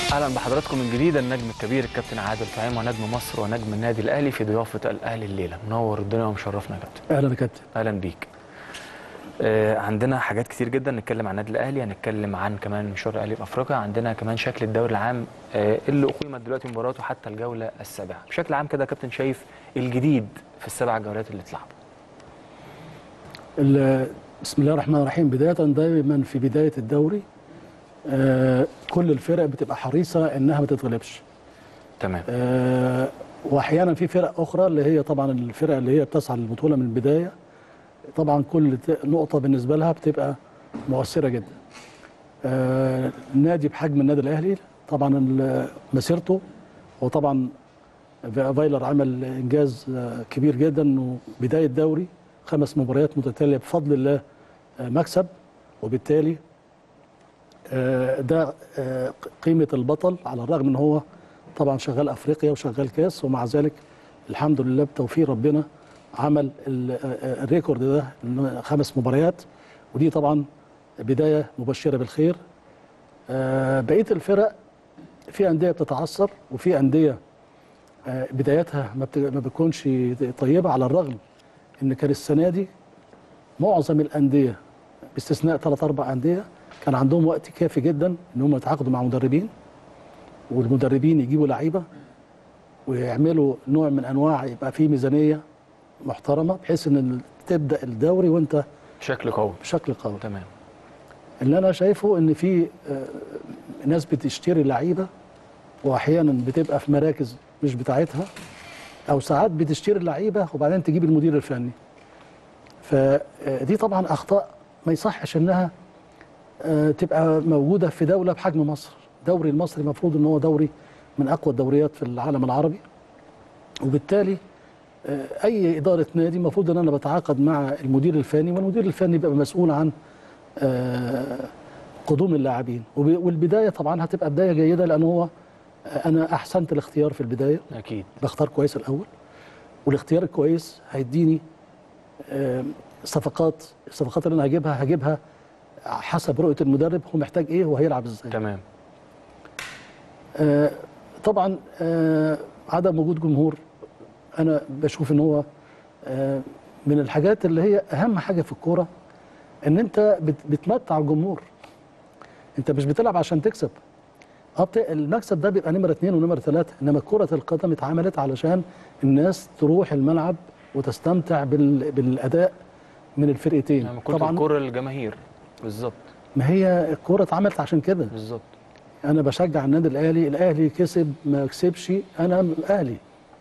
اهلا بحضراتكم من جديد النجم الكبير الكابتن عادل طعيم ونجم مصر ونجم النادي الاهلي في ضيافه الاهلي الليله منور الدنيا ومشرفنا يا كابتن اهلا يا كابتن اهلا بيك آه عندنا حاجات كتير جدا نتكلم عن النادي الاهلي هنتكلم عن كمان مشوار الاهلي في افريقيا عندنا كمان شكل الدوري العام آه اللي اقيمت دلوقتي مباراته حتى الجوله السابعه بشكل عام كده يا كابتن شايف الجديد في السبع جولات اللي اتلعبوا ال- بسم الله الرحمن الرحيم بدايه دايما في بدايه الدوري آه كل الفرق بتبقى حريصه انها ما تتغلبش تمام آه واحيانا في فرق اخرى اللي هي طبعا الفرق اللي هي بتسعى للبطوله من البدايه طبعا كل ت- نقطه بالنسبه لها بتبقى مؤثره جدا آه نادي بحجم النادي الاهلي طبعا ال- مسيرته وطبعا فايلر عمل انجاز آه، كبير جدا وبدايه دوري خمس مباريات متتاليه بفضل الله آه، مكسب وبالتالي آه، ده آه، قيمه البطل على الرغم ان هو طبعا شغال افريقيا وشغال كاس ومع ذلك الحمد لله بتوفيق ربنا عمل ال- آه، الريكورد ده إنه خمس مباريات ودي طبعا بدايه مبشره بالخير آه، بقيه الفرق في انديه بتتعثر وفي انديه آه، بدايتها ما بت- ما بتكونش طيبه على الرغم ان كان السنه دي معظم الانديه باستثناء ثلاث اربع انديه كان عندهم وقت كافي جدا ان هم يتعاقدوا مع مدربين والمدربين يجيبوا لعيبه ويعملوا نوع من انواع يبقى فيه ميزانيه محترمه بحيث ان تبدا الدوري وانت بشكل قوي بشكل قوي تمام اللي انا شايفه ان في آه، ناس بتشتري لعيبه واحيانا بتبقى في مراكز مش بتاعتها او ساعات بتشتري اللعيبه وبعدين تجيب المدير الفني فدي طبعا اخطاء ما يصحش انها آه، تبقى موجوده في دوله بحجم مصر الدوري المصري المفروض ان هو دوري من اقوى الدوريات في العالم العربي وبالتالي آه، اي اداره نادي المفروض ان انا بتعاقد مع المدير الفني والمدير الفني بيبقى مسؤول عن آه، قدوم اللاعبين وب- والبدايه طبعا هتبقى بدايه جيده لان هو آه، انا احسنت الاختيار في البدايه اكيد بختار كويس الاول والاختيار الكويس هيديني آه، صفقات الصفقات اللي انا هجيبها هجيبها حسب رؤيه المدرب هو محتاج ايه وهيلعب ازاي تمام آه، طبعا آه، عدم وجود جمهور انا بشوف ان هو آه، من الحاجات اللي هي اهم حاجه في الكوره ان انت بت- بتمتع الجمهور انت مش بتلعب عشان تكسب اه بت- المكسب ده بيبقى نمره اثنين ونمره ثلاثه انما كره القدم اتعملت علشان الناس تروح الملعب وتستمتع بال- بالاداء من الفرقتين يعني كنت طبعا الكره للجماهير بالظبط ما هي الكوره اتعملت عشان كده بالظبط انا بشجع النادي الاهلي الاهلي كسب ما كسبش انا اهلي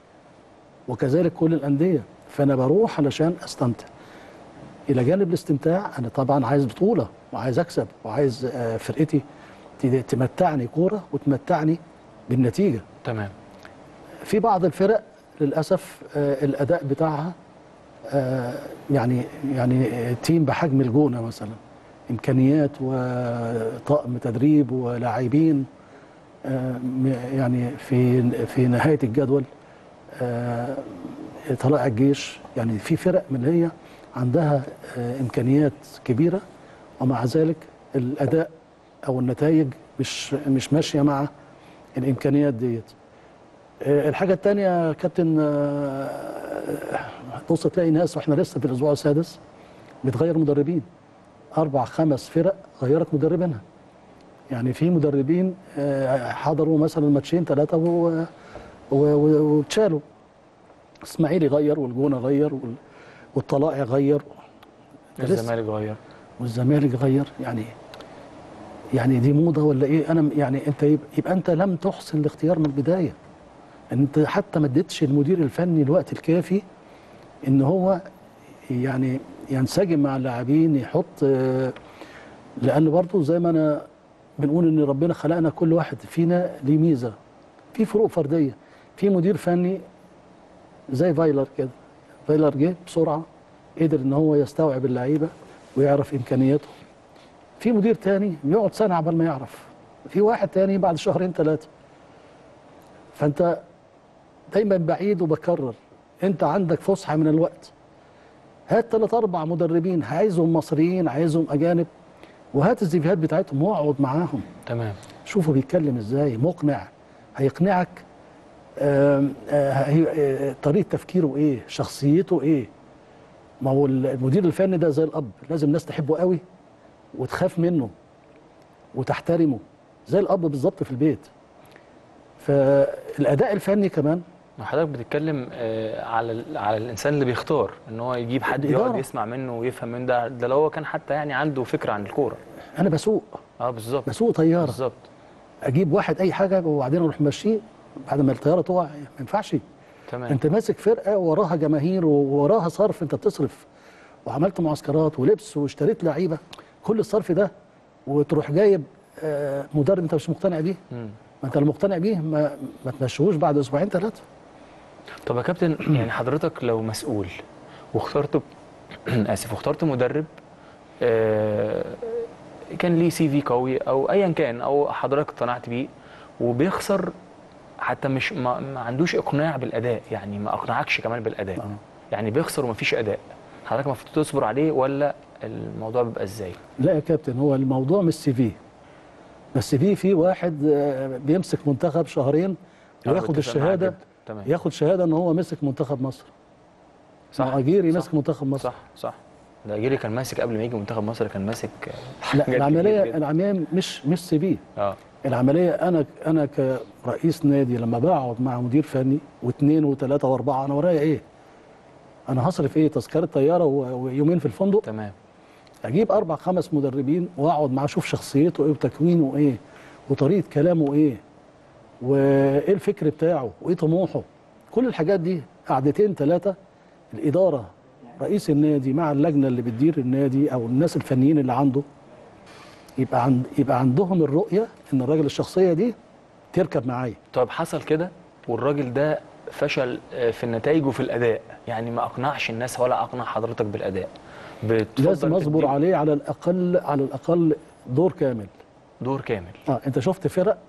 وكذلك كل الانديه فانا بروح علشان استمتع الى جانب الاستمتاع انا طبعا عايز بطوله وعايز اكسب وعايز آه، فرقتي ت- تمتعني كوره وتمتعني بالنتيجه تمام في بعض الفرق للاسف آه، الاداء بتاعها آه، يعني يعني آه، تيم بحجم الجونه مثلا امكانيات وطقم تدريب ولاعبين آه، م- يعني في في نهايه الجدول آه، طلائع الجيش يعني في فرق من اللي هي عندها آه، امكانيات كبيره ومع ذلك الاداء او النتائج مش مش ماشيه مع الامكانيات ديت آه، الحاجة التانية يا كابتن آه، بص تلاقي ناس واحنا لسه في الأسبوع السادس بتغير مدربين أربع خمس فرق غيرت مدربينها يعني في مدربين آه، حضروا مثلا ماتشين ثلاثة و- و- و- واتشالوا إسماعيلي غير والجونة غير وال- والطلائع غير لسه. الزمالك غير والزمالك غير يعني يعني دي موضه ولا ايه انا يعني انت يبقى, يبقى انت لم تحسن الاختيار من البدايه انت حتى ما اديتش المدير الفني الوقت الكافي ان هو يعني ينسجم مع اللاعبين يحط آه، لان برضه زي ما انا بنقول ان ربنا خلقنا كل واحد فينا ليه ميزه في فروق فرديه في مدير فني زي فايلر كده فايلر جه بسرعه قدر ان هو يستوعب اللعيبه ويعرف امكانياتهم في مدير تاني يقعد سنه عبال ما يعرف في واحد تاني بعد شهرين ثلاثه فانت دايما بعيد وبكرر انت عندك فسحه من الوقت هات ثلاث اربع مدربين عايزهم مصريين عايزهم اجانب وهات الزيفيهات بتاعتهم واقعد معاهم تمام شوفه بيتكلم ازاي مقنع هيقنعك آم، آه، هي- آه، طريقه تفكيره ايه شخصيته ايه ما هو المدير الفني ده زي الاب لازم الناس تحبه قوي وتخاف منه وتحترمه زي الاب بالظبط في البيت فالاداء الفني كمان حضرتك بتتكلم آه، على ال- على الانسان اللي بيختار ان هو يجيب حد يقعد الإدارة. يسمع منه ويفهم من ده ده لو هو كان حتى يعني عنده فكره عن الكوره انا بسوق اه بالظبط بسوق طياره بالظبط اجيب واحد اي حاجه وبعدين اروح ماشيه بعد ما الطياره تقع ما ينفعش تمام انت ماسك فرقه وراها جماهير ووراها صرف انت بتصرف وعملت معسكرات ولبس واشتريت لعيبه كل الصرف ده وتروح جايب آه، مدرب انت مش مقتنع بيه مم. ما انت لو مقتنع بيه ما, ما تمشيهوش بعد اسبوعين ثلاثه طب يا كابتن يعني حضرتك لو مسؤول واخترت اسف واخترت مدرب آه، كان ليه سي في قوي او ايا كان او حضرتك اقتنعت بيه وبيخسر حتى مش ما, ما عندوش اقناع بالاداء يعني ما اقنعكش كمان بالاداء آه. يعني بيخسر ومفيش اداء حضرتك المفروض تصبر عليه ولا الموضوع بيبقى ازاي لا يا كابتن هو الموضوع مش سي في بس في في واحد آه، بيمسك منتخب شهرين أنا وياخد بتفق معاك الشهاده جدا. تمام ياخد شهاده ان هو مسك منتخب مصر صح مهاجيري صح. مسك منتخب مصر صح صح ده جيري كان ماسك قبل ما يجي منتخب مصر كان ماسك آه، لا حاجات العمليه كتير جدا. العمليه مش مش سي في اه العمليه انا انا كرئيس نادي لما بقعد مع مدير فني واثنين وثلاثه واربعه انا ورايا ايه؟ انا هصرف ايه؟ تذكره طياره و- ويومين في الفندق تمام اجيب اربع خمس مدربين واقعد معاه اشوف شخصيته ايه وتكوينه ايه وطريقه كلامه ايه وايه الفكر بتاعه وايه طموحه كل الحاجات دي قعدتين ثلاثه الاداره رئيس النادي مع اللجنه اللي بتدير النادي او الناس الفنيين اللي عنده يبقى عند يبقى عندهم الرؤيه ان الراجل الشخصيه دي تركب معايا طيب حصل كده والراجل ده فشل آه، في النتائج وفي الاداء يعني ما اقنعش الناس ولا اقنع حضرتك بالاداء بتفضل لازم اصبر تديله عليه على الاقل على الاقل دور كامل دور كامل اه انت شفت فرق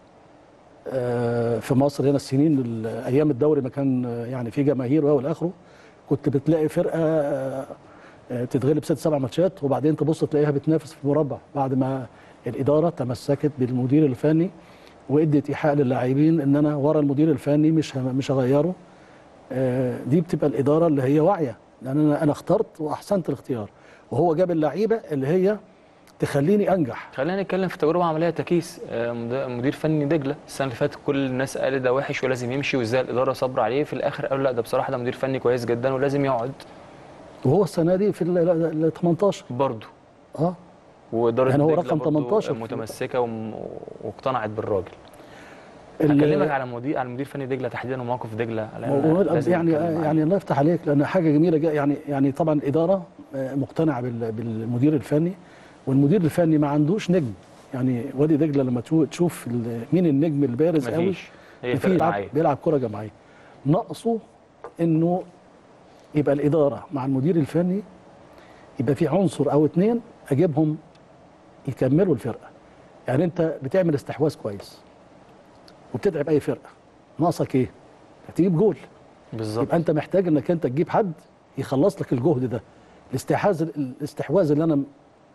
آه في مصر هنا السنين ال- ايام الدوري ما كان آه، يعني في جماهير والى اخره كنت بتلاقي فرقه آه آه، تتغلب ست سبع ماتشات وبعدين تبص تلاقيها بتنافس في مربع بعد ما الاداره تمسكت بالمدير الفني وادت ايحاء للاعبين ان انا ورا المدير الفني مش ه- مش هغيره آه، دي بتبقى الاداره اللي هي واعيه لان انا انا اخترت واحسنت الاختيار وهو جاب اللعيبه اللي هي تخليني انجح خلينا نتكلم في تجربه عمليه تكيس آه، مد- مدير فني دجله السنه اللي فاتت كل الناس قالت ده وحش ولازم يمشي وازاي الاداره صبر عليه في الاخر قالوا لا ده بصراحه ده مدير فني كويس جدا ولازم يقعد وهو السنه دي في ال- ال ال 18 برضه اه واداره يعني هو دجلة رقم برضه 18 في- متمسكه وم- واقتنعت بالراجل ال- هكلمك على مدير على مدير فني دجله تحديدا وموقف دجله لأن هو- لازم يعني نتكلم عليه. يعني الله يفتح عليك لان حاجه جميله جا- يعني يعني طبعا الاداره آه، مقتنعه بال- بالمدير الفني والمدير الفني ما عندوش نجم يعني وادي دجله لما تشوف- تشوف ال- مين النجم البارز قوي مفيش هي في فرقه يلعب معايا بيلعب كره جماعيه ناقصه انه يبقى الاداره مع المدير الفني يبقى في عنصر او اتنين اجيبهم يكملوا الفرقه يعني انت بتعمل استحواذ كويس وبتتعب اي فرقه ناقصك ايه؟ هتجيب جول بالظبط يبقى انت محتاج انك انت تجيب حد يخلص لك الجهد ده الاستحواذ الاستحواذ اللي انا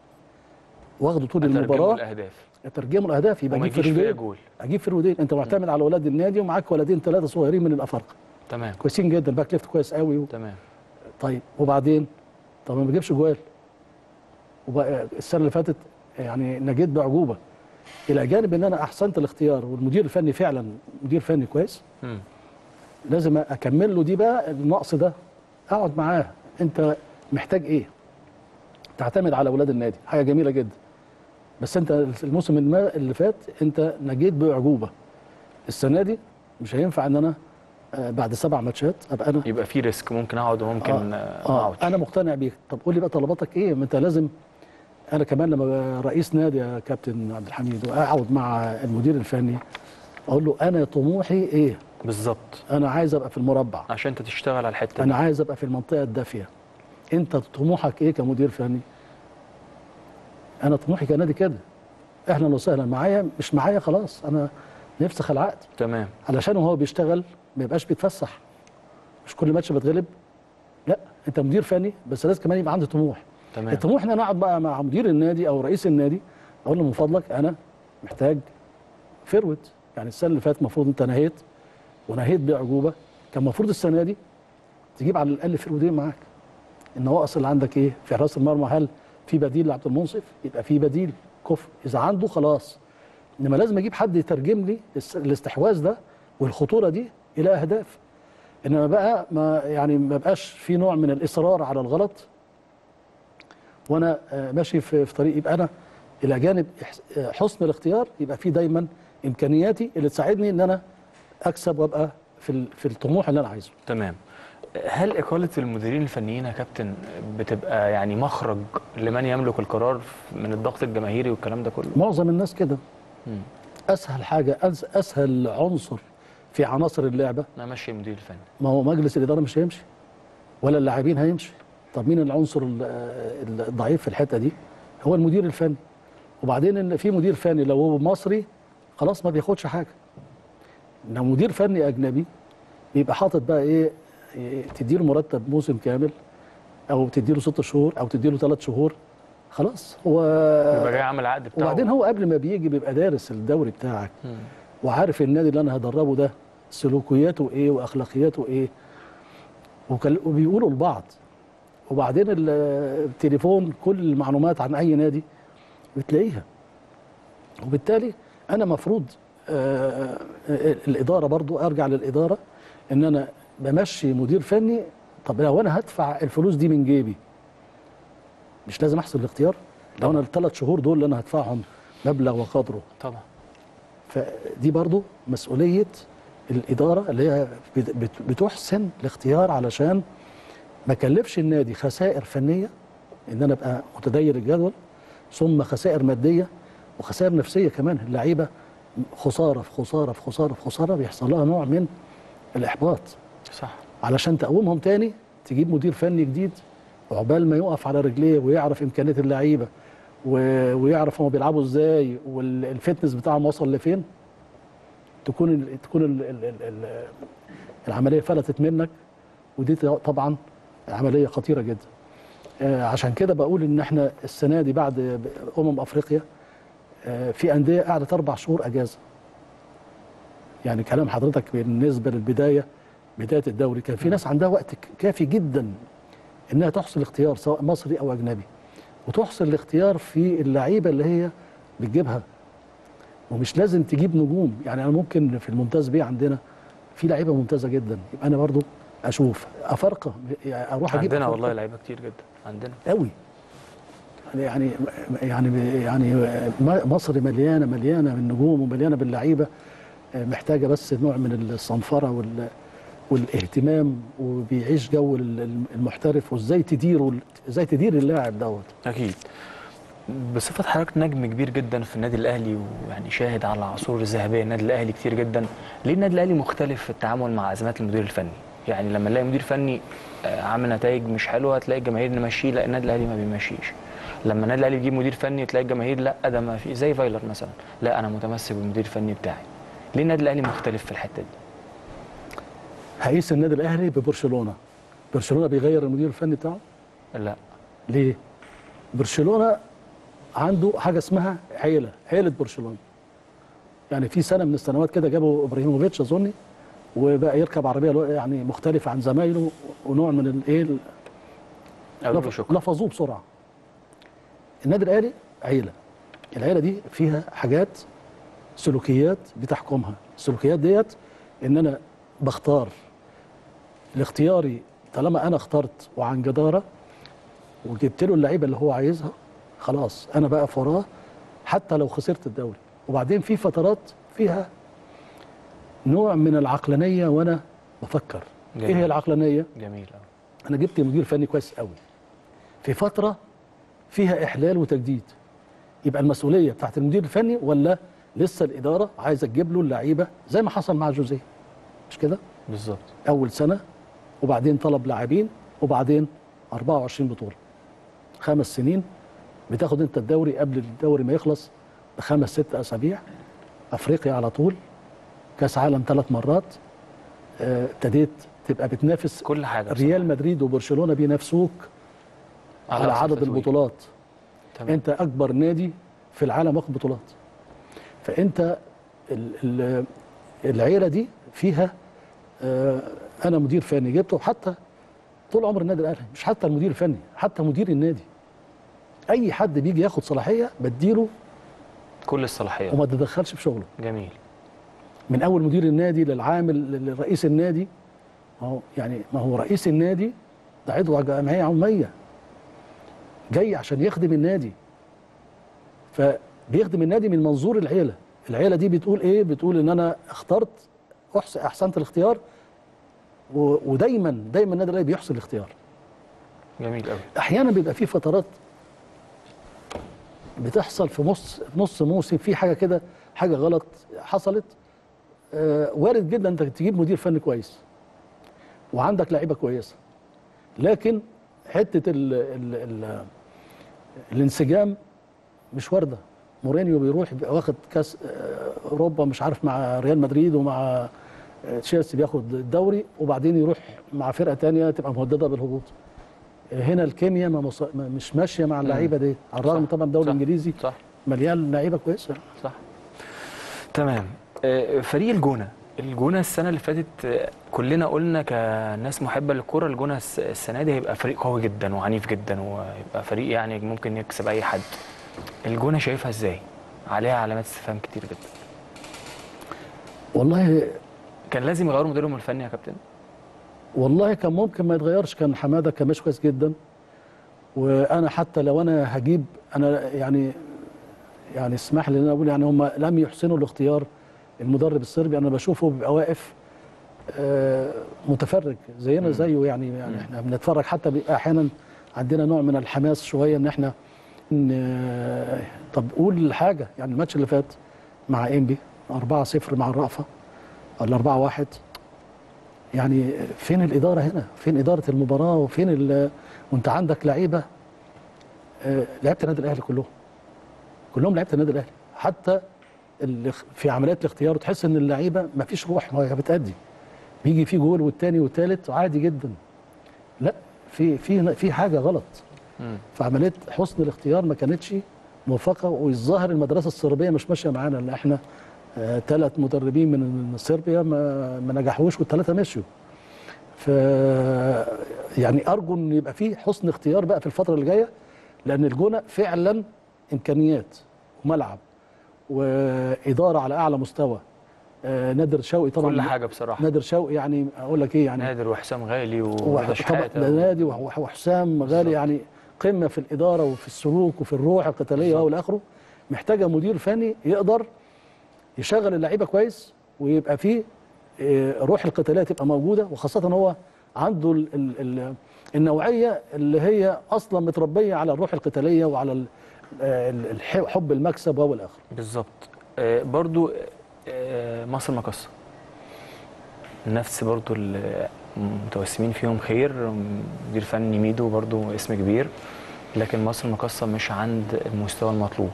واخده طول ترجموا المباراه الاهداف اترجمه الاهداف يبقى وما اجيب يجيش فيها فرودين جول اجيب فرودين انت معتمد على ولاد النادي ومعاك ولدين ثلاثه صغيرين من الافارقه تمام كويسين جدا الباك ليفت كويس قوي و... تمام طيب وبعدين طب ما بجيبش جوال وبقى السنه اللي فاتت يعني نجيت بعجوبه الى جانب ان انا احسنت الاختيار والمدير الفني فعلا مدير فني كويس مم. لازم اكمل له دي بقى النقص ده اقعد معاه انت محتاج ايه تعتمد على اولاد النادي حاجه جميله جدا بس انت الموسم الما- اللي فات انت نجيت باعجوبه السنه دي مش هينفع ان انا آه، بعد سبع ماتشات ابقى انا يبقى في ريسك ممكن اقعد وممكن آه. ما اه اقعدش انا مقتنع بيك طب قول لي بقى طلباتك ايه ما انت لازم انا كمان لما بقى رئيس نادي يا كابتن عبد الحميد واقعد مع المدير الفني اقول له انا طموحي ايه بالظبط انا عايز ابقى في المربع عشان انت تشتغل على الحته انا دي عايز ابقى في المنطقه الدافيه انت طموحك ايه كمدير فني انا طموحي كنادي كده اهلا وسهلا معايا مش معايا خلاص انا نفسخ العقد تمام علشان وهو بيشتغل ما يبقاش بيتفسح مش كل ماتش بتغلب لا انت مدير فني بس لازم كمان يبقى عندي طموح تمام الطموح ان انا اقعد بقى مع مدير النادي او رئيس النادي اقول له من فضلك انا محتاج فيرود يعني السنه اللي فاتت المفروض انت نهيت ونهيت باعجوبه كان المفروض السنه دي تجيب على الاقل فيرودين معاك النواقص اللي عندك ايه في حراس المرمى هل في بديل لعبد المنصف يبقى في بديل كفر اذا عنده خلاص انما لازم اجيب حد يترجم لي الس- الاستحواذ ده والخطوره دي الى اهداف انما بقى ما يعني ما بقاش في نوع من الاصرار على الغلط وانا آه، ماشي في في طريق يبقى انا الى جانب إحس- آه، حسن الاختيار يبقى في دايما امكانياتي اللي تساعدني ان انا اكسب وابقى في ال- في الطموح اللي انا عايزه تمام هل إقالة المديرين الفنيين يا كابتن بتبقى يعني مخرج لمن يملك القرار من الضغط الجماهيري والكلام ده كله؟ معظم الناس كده مم. اسهل حاجه أس- اسهل عنصر في عناصر اللعبه أنا ماشي المدير الفني ما هو مجلس الاداره مش هيمشي ولا اللاعبين هيمشي طب مين العنصر ال- ال- الضعيف في الحته دي هو المدير الفني وبعدين ان في مدير فني لو هو مصري خلاص ما بياخدش حاجه لو مدير فني اجنبي بيبقى حاطط بقى ايه إيه، تديله مرتب موسم كامل او تديله ست شهور او تديله ثلاث شهور خلاص هو يبقى جاي عامل عقد بتاعه وبعدين هو قبل ما بيجي بيبقى دارس الدوري بتاعك مم. وعارف النادي اللي انا هدربه ده سلوكياته ايه واخلاقياته ايه وكل- وبيقولوا لبعض وبعدين ال- التليفون كل المعلومات عن اي نادي بتلاقيها وبالتالي انا مفروض آه، آه، الاداره برضو ارجع للاداره ان انا بمشي مدير فني طب لو انا هدفع الفلوس دي من جيبي مش لازم احسب الاختيار لو انا الثلاث شهور دول اللي انا هدفعهم مبلغ وقدره طبعا فدي برضو مسؤولية الإدارة اللي هي بت- بت- بتحسن الاختيار علشان ما كلفش النادي خسائر فنية إن أنا أبقى متدير الجدول ثم خسائر مادية وخسائر نفسية كمان اللعيبة خسارة في خسارة في خسارة في خسارة بيحصل لها نوع من الإحباط صح علشان تقومهم تاني تجيب مدير فني جديد وعقبال ما يقف على رجليه ويعرف امكانيات اللعيبه و- ويعرف هم بيلعبوا ازاي والفتنس بتاعهم وصل لفين تكون ال تكون ال ال ال ال العمليه فلتت منك ودي طبعا عمليه خطيره جدا آه، عشان كده بقول ان احنا السنه دي بعد امم افريقيا آه، في انديه قعدت اربع شهور اجازه يعني كلام حضرتك بالنسبه للبدايه بدايه الدوري كان في ناس عندها وقت ك- كافي جدا انها تحصل اختيار سواء مصري او اجنبي وتحصل الاختيار في اللعيبه اللي هي بتجيبها ومش لازم تجيب نجوم يعني انا ممكن في الممتاز بيه عندنا في لعيبه ممتازه جدا يبقى انا برضو اشوف افارقه يعني اروح اجيب عندنا أفارقة والله لعيبه كتير جدا عندنا قوي يعني يعني يعني مصر مليانه مليانه بالنجوم ومليانه باللعيبه محتاجه بس نوع من الصنفره وال والاهتمام وبيعيش جو المحترف وازاي تديره ازاي تدير اللاعب دوت اكيد بصفه حضرتك نجم كبير جدا في النادي الاهلي ويعني شاهد على العصور الذهبيه النادي الاهلي كتير جدا ليه النادي الاهلي مختلف في التعامل مع ازمات المدير الفني يعني لما نلاقي مدير فني آه، عامل نتائج مش حلوه تلاقي الجماهير نمشيه لا النادي الاهلي ما بيمشيش لما النادي الاهلي يجيب مدير فني تلاقي الجماهير لا ده ما في زي فايلر مثلا لا انا متمسك بالمدير الفني بتاعي ليه النادي الاهلي مختلف في الحته دي هيقيس النادي الاهلي ببرشلونه برشلونه بيغير المدير الفني بتاعه لا ليه برشلونه عنده حاجه اسمها عيله عيله برشلونه يعني في سنه من السنوات كده جابوا ابراهيموفيتش اظني وبقى يركب عربيه لو- يعني مختلفه عن زمايله ونوع من الايه اقول له لف- شكرا لفظوه بسرعه النادي الاهلي عيله العيله دي فيها حاجات سلوكيات بتحكمها السلوكيات ديت ان انا بختار لاختياري طالما انا اخترت وعن جداره وجبت له اللعيبه اللي هو عايزها خلاص انا بقى وراه حتى لو خسرت الدوري وبعدين في فترات فيها نوع من العقلانيه وانا بفكر ايه جميل. هي العقلانيه جميل أوي. انا جبت مدير فني كويس قوي في فتره فيها احلال وتجديد يبقى المسؤوليه بتاعت المدير الفني ولا لسه الاداره عايزه تجيب له اللعيبه زي ما حصل مع جوزيه مش كده بالظبط اول سنه وبعدين طلب لاعبين وبعدين 24 بطوله خمس سنين بتاخد انت الدوري قبل الدوري ما يخلص بخمس ست اسابيع افريقيا على طول كاس عالم ثلاث مرات آه، ابتديت تبقى بتنافس كل حاجه ريال مدريد وبرشلونه بينافسوك بصراحة. على أقصى عدد تتويج. البطولات تمام. انت اكبر نادي في العالم واخد بطولات فانت ال- ال- العيله دي فيها آه، انا مدير فني جبته حتى طول عمر النادي الاهلي مش حتى المدير الفني حتى مدير النادي اي حد بيجي ياخد صلاحيه بديله كل الصلاحيات وما تدخلش في شغله جميل من اول مدير النادي للعامل لرئيس النادي ما هو يعني ما هو رئيس النادي ده عضو جمعيه عموميه جاي عشان يخدم النادي فبيخدم النادي من منظور العيله العيله دي بتقول ايه بتقول ان انا اخترت أحس- احسنت الاختيار و- ودايما دايما النادي الاهلي بيحسن الاختيار جميل قوي احيانا بيبقى في فترات بتحصل في نص نص موسم في حاجه كده حاجه غلط حصلت آه، وارد جدا انت تجيب مدير فني كويس وعندك لعيبه كويسه لكن حته ال ال ال الانسجام مش وارده مورينيو بيروح يبقى واخد كاس آه، اوروبا مش عارف مع ريال مدريد ومع آه، تشيلسي بياخد الدوري وبعدين يروح مع فرقه تانية تبقى مهدده بالهبوط هنا الكيمياء ما مص... ما- مش ماشيه مع اللعيبه دي على الرغم صح. طبعا الدوري صح. الانجليزي صح مليان لعيبه كويسه صح تمام آه، فريق الجونه الجونه السنه اللي فاتت آه، كلنا قلنا كناس محبه للكره الجونه الس- السنه دي هيبقى فريق قوي جدا وعنيف جدا ويبقى فريق يعني ممكن يكسب اي حد الجونه شايفها ازاي عليها علامات استفهام كتير جدا والله كان لازم يغيروا مديرهم الفني يا كابتن والله كان ممكن ما يتغيرش كان حماده كان ماشي كويس جدا وانا حتى لو انا هجيب انا يعني يعني اسمح لي ان انا اقول يعني هم لم يحسنوا الاختيار المدرب الصربي انا بشوفه بيبقى واقف آه، متفرج زينا زيه يعني يعني احنا بنتفرج حتى بيبقى احيانا عندنا نوع من الحماس شويه ان احنا ان طب قول حاجه يعني الماتش اللي فات مع انبي 4-0 مع الرأفة ولا 4-1 يعني فين الاداره هنا؟ فين اداره المباراه وفين ال- وانت عندك لعيبه آه، لعيبه النادي الاهلي كلهم كلهم لعيبه النادي الاهلي حتى اللي خ- في عمليات الاختيار تحس ان اللعيبه ما فيش روح ما هي بتأدي بيجي في جول والتاني والتالت عادي جدا لا في في في حاجه غلط مم. فعمليه حسن الاختيار ما كانتش موفقه والظاهر المدرسه الصربيه مش ماشيه معانا لان احنا ثلاث مدربين من صربيا ما, ما نجحوش والثلاثه مشوا ف يعني ارجو ان يبقى في حسن اختيار بقى في الفتره اللي جايه لان الجونه فعلا امكانيات وملعب واداره على اعلى مستوى آه، نادر شوقي طبعا كل حاجه بصراحه نادر شوقي يعني اقول لك ايه يعني نادر وحسام غالي وح- ورضا طبعا شحاته ده نادي وح- وحسام غالي بالظبط. يعني قمه في الاداره وفي السلوك وفي الروح القتاليه بالظبط. والى اخره محتاجه مدير فني يقدر يشغل اللعيبه كويس ويبقى فيه آه، روح القتاليه تبقى موجوده وخاصه هو عنده ال ال ال النوعيه اللي هي اصلا متربيه على الروح القتاليه وعلى ال- آه، ال- الح- حب المكسب والى اخره بالظبط آه، برضو آه، مصر مقصة نفس برضو المتوسمين فيهم خير مدير فني ميدو برضو اسم كبير لكن مصر مقصة مش عند المستوى المطلوب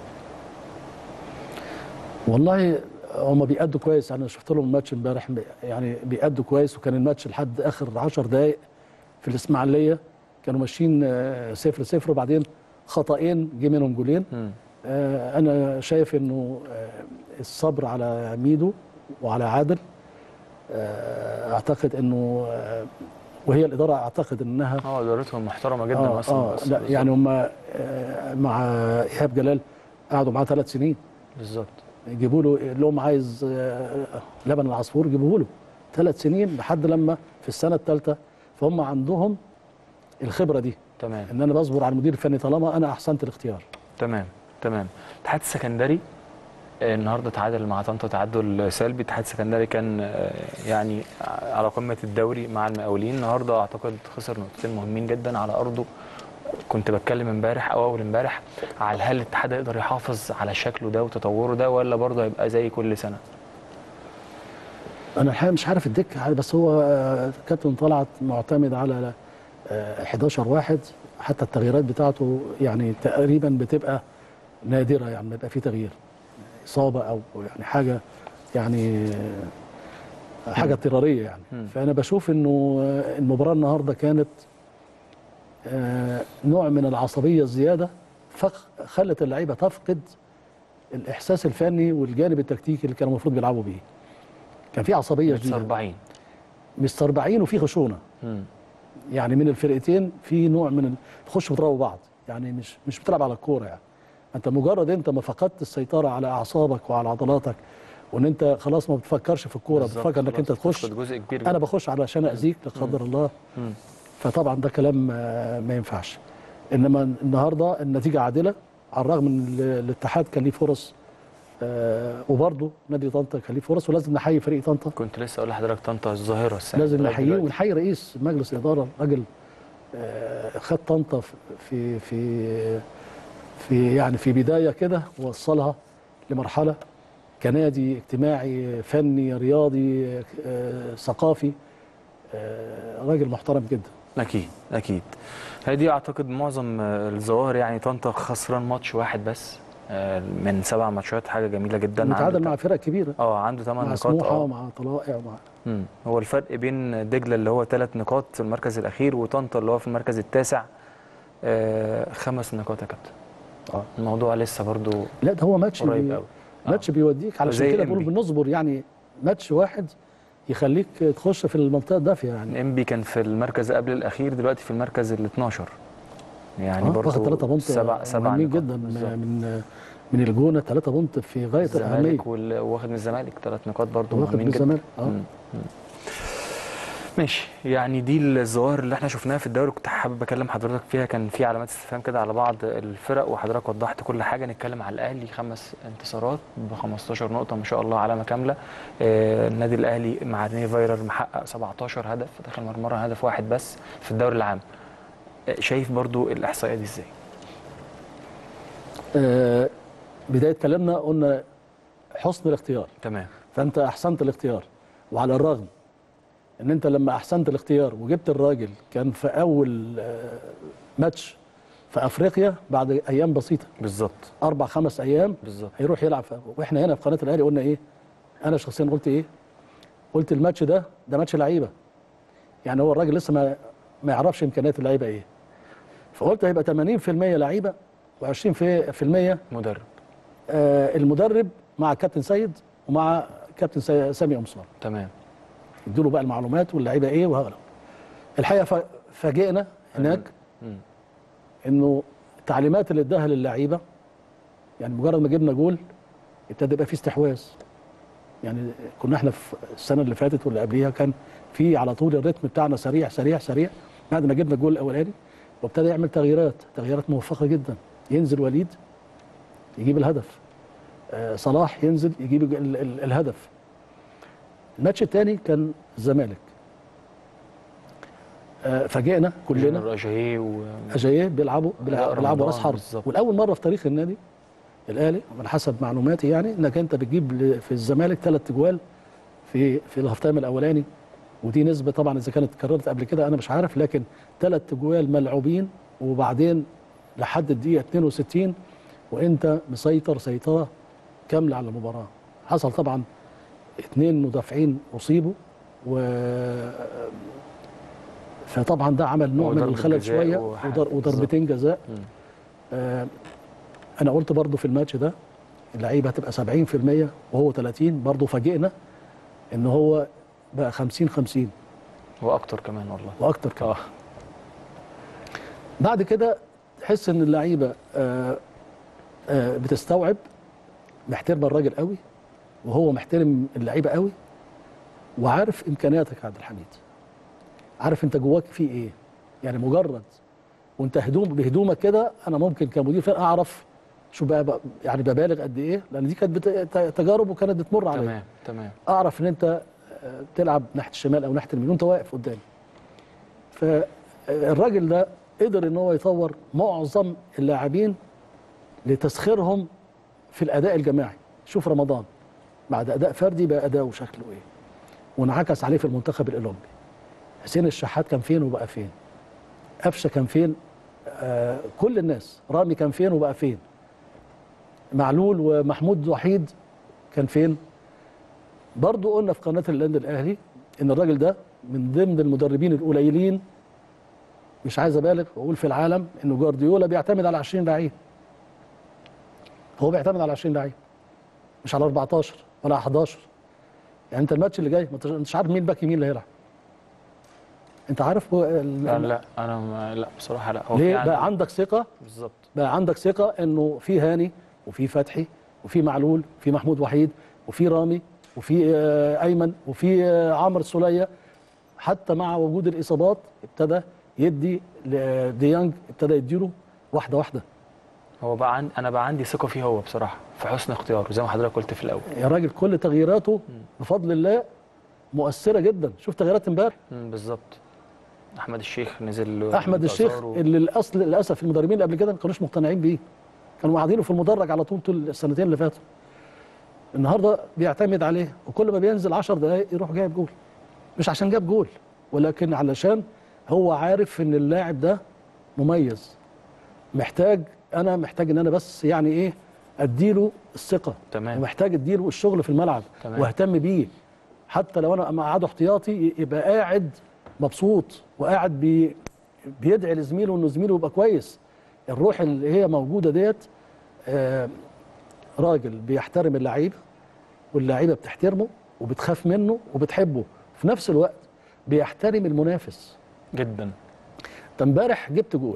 والله هم بيأدوا كويس انا شفت لهم الماتش امبارح يعني بيأدوا كويس وكان الماتش لحد اخر 10 دقائق في الاسماعيليه كانوا ماشيين آه، صفر صفر وبعدين خطأين جه منهم جولين مم. آه، انا شايف انه آه، الصبر على ميدو وعلى عادل آه، اعتقد انه آه، وهي الاداره اعتقد انها اه ادارتهم محترمه جدا اه, مصر آه مقصة لا بالظبط. يعني هم آه، مع ايهاب جلال قعدوا معاه ثلاث سنين بالظبط يجيبوا له اللي هم عايز آه، لبن العصفور يجيبوه له ثلاث سنين لحد لما في السنه الثالثه فهم عندهم الخبره دي تمام ان انا بصبر على المدير الفني طالما انا احسنت الاختيار تمام تمام الاتحاد السكندري آه، النهارده تعادل مع طنطا تعادل سلبي الاتحاد السكندري كان آه، يعني على قمه الدوري مع المقاولين النهارده اعتقد خسر نقطتين مهمين جدا على ارضه كنت بتكلم امبارح او اول امبارح على هل الاتحاد يقدر يحافظ على شكله ده وتطوره ده ولا برضه هيبقى زي كل سنه انا الحقيقه مش عارف الدكه بس هو آه، كابتن طلعت معتمد على آه، 11 واحد حتى التغييرات بتاعته يعني تقريبا بتبقى نادره يعني ما يبقى في تغيير اصابه او يعني حاجه يعني آه، حاجه اضطراريه يعني مم. فانا بشوف انه آه، المباراه النهارده كانت آه، نوع من العصبيه الزياده فخ- خلت اللعيبه تفقد الاحساس الفني والجانب التكتيكي اللي كانوا المفروض بيلعبوا بيه كان في عصبيه بس شديده 40 مستربعين وفي خشونه مم. يعني من الفرقتين في نوع من ال- تخش بتضربوا بعض يعني مش مش بتلعب على الكوره يعني انت مجرد انت ما فقدت السيطره على اعصابك وعلى عضلاتك وان انت خلاص ما بتفكرش في الكوره بالظبط، بتفكر انك خلاص انت تخش بتفقد جزء كبير انا جدا. بخش علشان اذيك لا قدر الله مم. فطبعا ده كلام آه، ما ينفعش انما النهارده النتيجه عادله على الرغم ان ال- الاتحاد كان ليه فرص آه، وبرضه نادي طنطا كان ليه فرص ولازم نحيي فريق طنطا كنت لسه اقول لحضرتك طنطا الظاهره السنه لازم لغاية نحييه دلوقتي. ونحيي رئيس مجلس الاداره راجل آه، خد طنطا في في في يعني في بدايه كده ووصلها لمرحله كنادي اجتماعي فني رياضي آه، ثقافي آه، راجل محترم جدا اكيد اكيد هي دي اعتقد معظم آه، الظواهر يعني طنطا خسران ماتش واحد بس آه، من سبع ماتشات حاجه جميله جدا متعادل عنده مع فرق كبيره اه عنده 8 مع نقاط سموحه اه ومع طلائع ومع مم. هو الفرق بين دجله اللي هو ثلاث نقاط في المركز الاخير وطنطا اللي هو في المركز التاسع آه خمس نقاط يا كابتن اه الموضوع لسه برضو لا ده هو ماتش قريب بي... قوي ماتش بيوديك زي علشان كده إنبي. بقول بنصبر يعني ماتش واحد يخليك تخش في المنطقه الدافيه يعني انبي كان في المركز قبل الاخير دلوقتي في المركز ال 12 يعني آه، برضو واخد 3 بونت سبع سبع مهمين نقاط جدا بالظبط. من من الجونه 3 بونت في غايه الاهميه الزمالك وال- واخد من الزمالك ثلاث نقاط برضو واخد مهمين من جدا الزمالك اه مم. مم. ماشي يعني دي الظواهر اللي احنا شفناها في الدوري كنت حابب اكلم حضرتك فيها كان في علامات استفهام كده على بعض الفرق وحضرتك وضحت كل حاجه نتكلم على الاهلي خمس انتصارات ب 15 نقطه ما شاء الله علامه كامله آه النادي الاهلي مع ريني فايرر محقق 17 هدف داخل مرمى هدف واحد بس في الدوري العام آه شايف برضو الاحصائيه دي ازاي آه، بدايه كلامنا قلنا حسن الاختيار تمام فانت احسنت الاختيار وعلى الرغم ان انت لما احسنت الاختيار وجبت الراجل كان في اول آه، ماتش في افريقيا بعد ايام بسيطه بالظبط اربع خمس ايام بالظبط هيروح يلعب في واحنا هنا في قناه الاهلي قلنا ايه انا شخصيا قلت ايه قلت الماتش ده ده ماتش لعيبه يعني هو الراجل لسه ما ما يعرفش امكانيات اللعيبه ايه فقلت هيبقى 80% لعيبه و20% مدرب آه المدرب مع كابتن سيد ومع كابتن سي- سامي قمصان تمام يدوا له بقى المعلومات واللعيبه ايه وهذا الحقيقه ف- فاجئنا هناك مم. انه التعليمات اللي اداها للعيبه يعني مجرد ما جبنا جول ابتدى يبقى في استحواذ يعني كنا احنا في السنه اللي فاتت واللي قبليها كان في على طول الريتم بتاعنا سريع سريع سريع بعد ما جبنا الجول الاولاني وابتدى يعمل تغييرات تغييرات موفقه جدا ينزل وليد يجيب الهدف آه صلاح ينزل يجيب ال- ال- الهدف الماتش الثاني كان الزمالك آه فاجئنا كلنا جونيور أجاييه و اجاييه بيلعبوا لا، بيلعبوا بيلعبوا راس رمضان حرب بالظبط. والاول مره في تاريخ النادي الاهلي على حسب معلوماتي يعني انك انت بتجيب ل- في الزمالك ثلاث اجوال في في الهاف تايم الاولاني ودي نسبه طبعا اذا كانت اتكررت قبل كده انا مش عارف لكن ثلاث اجوال ملعوبين وبعدين لحد الدقيقه 62 وانت مسيطر سيطره كامله على المباراه حصل طبعا اثنين مدافعين اصيبوا و فطبعا ده عمل نوع من وضربة الخلل جزاء شويه وح- ودر- وضربتين جزاء مم. آه، انا قلت برضو في الماتش ده اللعيبه هتبقى 70% وهو 30 برضو فاجئنا ان هو بقى 50 50 واكتر كمان والله واكتر كمان اه بعد كده تحس ان اللعيبه آه، آه، بتستوعب محترمه الراجل قوي وهو محترم اللعيبه قوي وعارف امكانياتك يا عبد الحميد عارف انت جواك في ايه يعني مجرد وانت هدوم بهدومك كده انا ممكن كمدير فرقه اعرف شو بقى بقى- يعني ببالغ قد ايه لان دي كانت بت- تجارب وكانت بتمر عليا تمام تمام اعرف ان انت آه، بتلعب ناحيه الشمال او ناحيه اليمين وانت واقف قدامي فالراجل ده قدر ان هو يطور معظم اللاعبين لتسخيرهم في الاداء الجماعي شوف رمضان بعد اداء فردي بقى اداؤه شكله ايه وانعكس عليه في المنتخب الاولمبي حسين الشحات كان فين وبقى فين قفشه كان فين آه كل الناس رامي كان فين وبقى فين معلول ومحمود وحيد كان فين برضو قلنا في قناه النادي الاهلي ان الراجل ده من ضمن المدربين القليلين مش عايز ابالغ واقول في العالم انه جوارديولا بيعتمد على 20 لعيب هو بيعتمد على 20 لعيب مش على 14 ولا 11 يعني انت الماتش اللي جاي ما انتش- انتش عارف مين باك يمين اللي هيلعب انت عارف هو ال- لا لا انا ما لا بصراحه لا هو في ليه عندي- بقى عندك ثقه بالظبط بقى عندك ثقه انه في هاني وفي فتحي وفي معلول وفي محمود وحيد وفي رامي وفي آه، ايمن وفي آه، عمرو السوليه حتى مع وجود الاصابات ابتدى يدي لديانج ابتدى يديله واحده واحده هو بقى عن... انا بقى عندي ثقه فيه هو بصراحه في حسن اختياره زي ما حضرتك قلت في الاول يا راجل كل تغييراته بفضل الله مؤثره جدا شوف تغييرات امبارح مم، بالظبط احمد الشيخ نزل احمد الشيخ بازار و- اللي الاصل للاسف المدربين اللي قبل كده ما كانوش مقتنعين بيه كانوا قاعدينه في المدرج على طول طول السنتين اللي فاتوا النهارده بيعتمد عليه وكل ما بينزل 10 دقائق يروح جايب جول مش عشان جاب جول ولكن علشان هو عارف ان اللاعب ده مميز محتاج انا محتاج ان انا بس يعني ايه اديله الثقه تمام ومحتاج اديله الشغل في الملعب تمام. واهتم بيه حتى لو انا مقعده احتياطي يبقى قاعد مبسوط وقاعد بي بيدعي لزميله انه زميله يبقى كويس الروح اللي هي موجوده ديت آه، راجل بيحترم اللعيبه واللعيبه بتحترمه وبتخاف منه وبتحبه في نفس الوقت بيحترم المنافس جدا انت امبارح جبت جول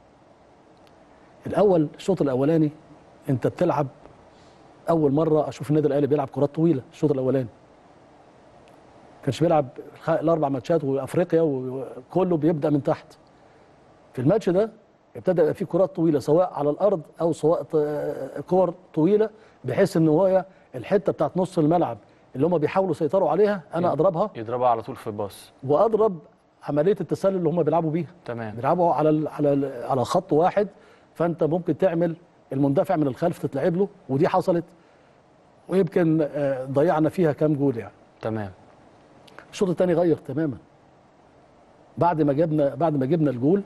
الاول الشوط الاولاني انت بتلعب اول مره اشوف النادي الاهلي بيلعب كرات طويله الشوط الاولاني كانش بيلعب الخ- الاربع ماتشات وافريقيا وكله بيبدا من تحت في الماتش ده ابتدى يبقى فيه كرات طويله سواء على الارض او سواء ط- كور طويله بحيث ان هو الحته بتاعت نص الملعب اللي هم بيحاولوا يسيطروا عليها انا اضربها يضربها على طول في الباص واضرب عمليه التسلل اللي هم بيلعبوا بيها تمام بيلعبوا على ال على ال على خط واحد فانت ممكن تعمل المندفع من الخلف تتلعب له ودي حصلت ويمكن آه، ضيعنا فيها كام جول يعني تمام الشوط الثاني غير تماما بعد ما جبنا بعد ما جبنا الجول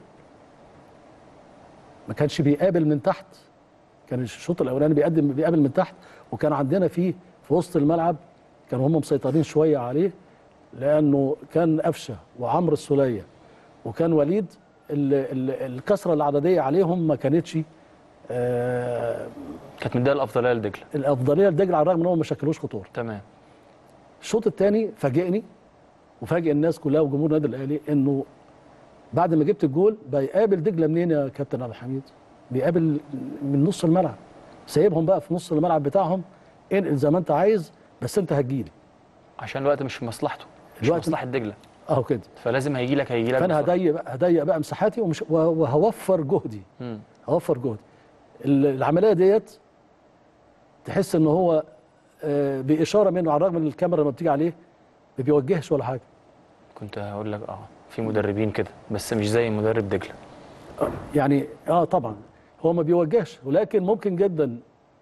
ما كانش بيقابل من تحت كان الشوط الاولاني بيقدم بيقابل من تحت وكان عندنا فيه في وسط الملعب كانوا هم مسيطرين شويه عليه لانه كان قفشه وعمرو السوليه وكان وليد ال- ال- الكسره العدديه عليهم ما كانتش آه كانت مديها الافضليه لدجله الافضليه لدجله على الرغم ان هم ما شكلوش خطوره تمام الشوط الثاني فاجئني وفاجئ الناس كلها وجمهور النادي الاهلي انه بعد ما جبت الجول بقى يقابل دجله منين يا كابتن عبد الحميد؟ بيقابل من نص الملعب سايبهم بقى في نص الملعب بتاعهم انقل زي ما انت عايز بس انت هتجيلي عشان الوقت مش في مصلحته مش الوقت- مصلحه دجله اهو كده فلازم هيجي لك هيجي لك فانا بسرعة. هضيق بقى هضيق بقى مساحاتي ومش و- وهوفر جهدي مم. هوفر جهدي ال- العمليه ديت تحس ان هو آه، باشاره منه على الرغم ان الكاميرا لما بتيجي عليه ما بيوجهش ولا حاجه كنت هقول لك اه في مدربين كده بس مش زي مدرب دجله يعني اه طبعا هو ما بيوجهش ولكن ممكن جدا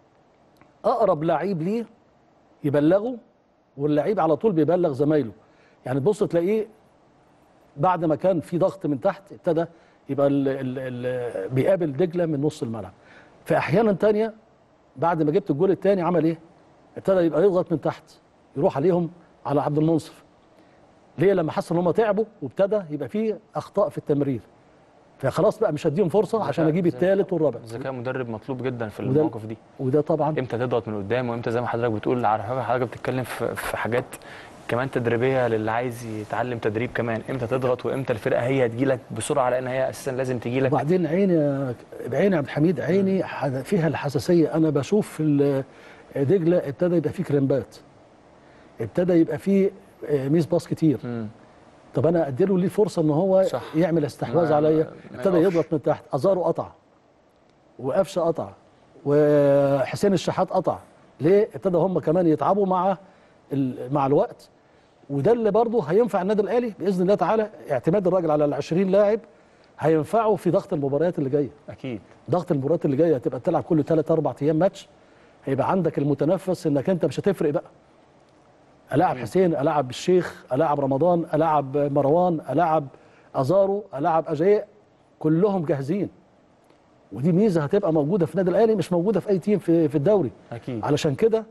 اقرب لعيب ليه يبلغه واللعيب على طول بيبلغ زمايله يعني تبص تلاقيه بعد ما كان في ضغط من تحت ابتدى يبقى ال ال ال بيقابل دجله من نص الملعب في احيانا تانية بعد ما جبت الجول الثاني عمل ايه ابتدى يبقى يضغط من تحت يروح عليهم على عبد المنصف ليه لما حس ان هم تعبوا وابتدى يبقى فيه اخطاء في التمرير فخلاص بقى مش هديهم فرصه عشان اجيب ذكاء- الثالث والرابع ذكاء مدرب مطلوب جدا في وده- المواقف دي وده طبعا امتى تضغط من قدام وامتى زي ما حضرتك بتقول على حاجه حضرتك بتتكلم في في حاجات كمان تدريبيه للي عايز يتعلم تدريب كمان امتى تضغط وامتى الفرقه هي تجي لك بسرعه لان هي اساسا لازم تجي لك وبعدين عيني يا- بعيني يا عبد الحميد عيني ح- فيها الحساسيه انا بشوف في ال- دجله ابتدى يبقى فيه كريمبات ابتدى يبقى فيه آه، ميس باص كتير مم. طب انا اديله ليه فرصه ان هو صح. يعمل استحواذ ما- عليا ما ابتدى يقفش. يضغط من تحت ازارو قطع وقفشه قطع وحسين الشحات قطع ليه ابتدى هم كمان يتعبوا مع ال- مع الوقت وده اللي برضه هينفع النادي الاهلي باذن الله تعالى اعتماد الراجل على ال 20 لاعب هينفعه في ضغط المباريات اللي جايه اكيد ضغط المباريات اللي جايه هتبقى تلعب كل 3 4 ايام ماتش هيبقى عندك المتنفس انك انت مش هتفرق بقى العب حسين العب الشيخ العب رمضان العب مروان العب ازارو العب اجاي كلهم جاهزين ودي ميزه هتبقى موجوده في النادي الاهلي مش موجوده في اي تيم في في الدوري اكيد علشان كده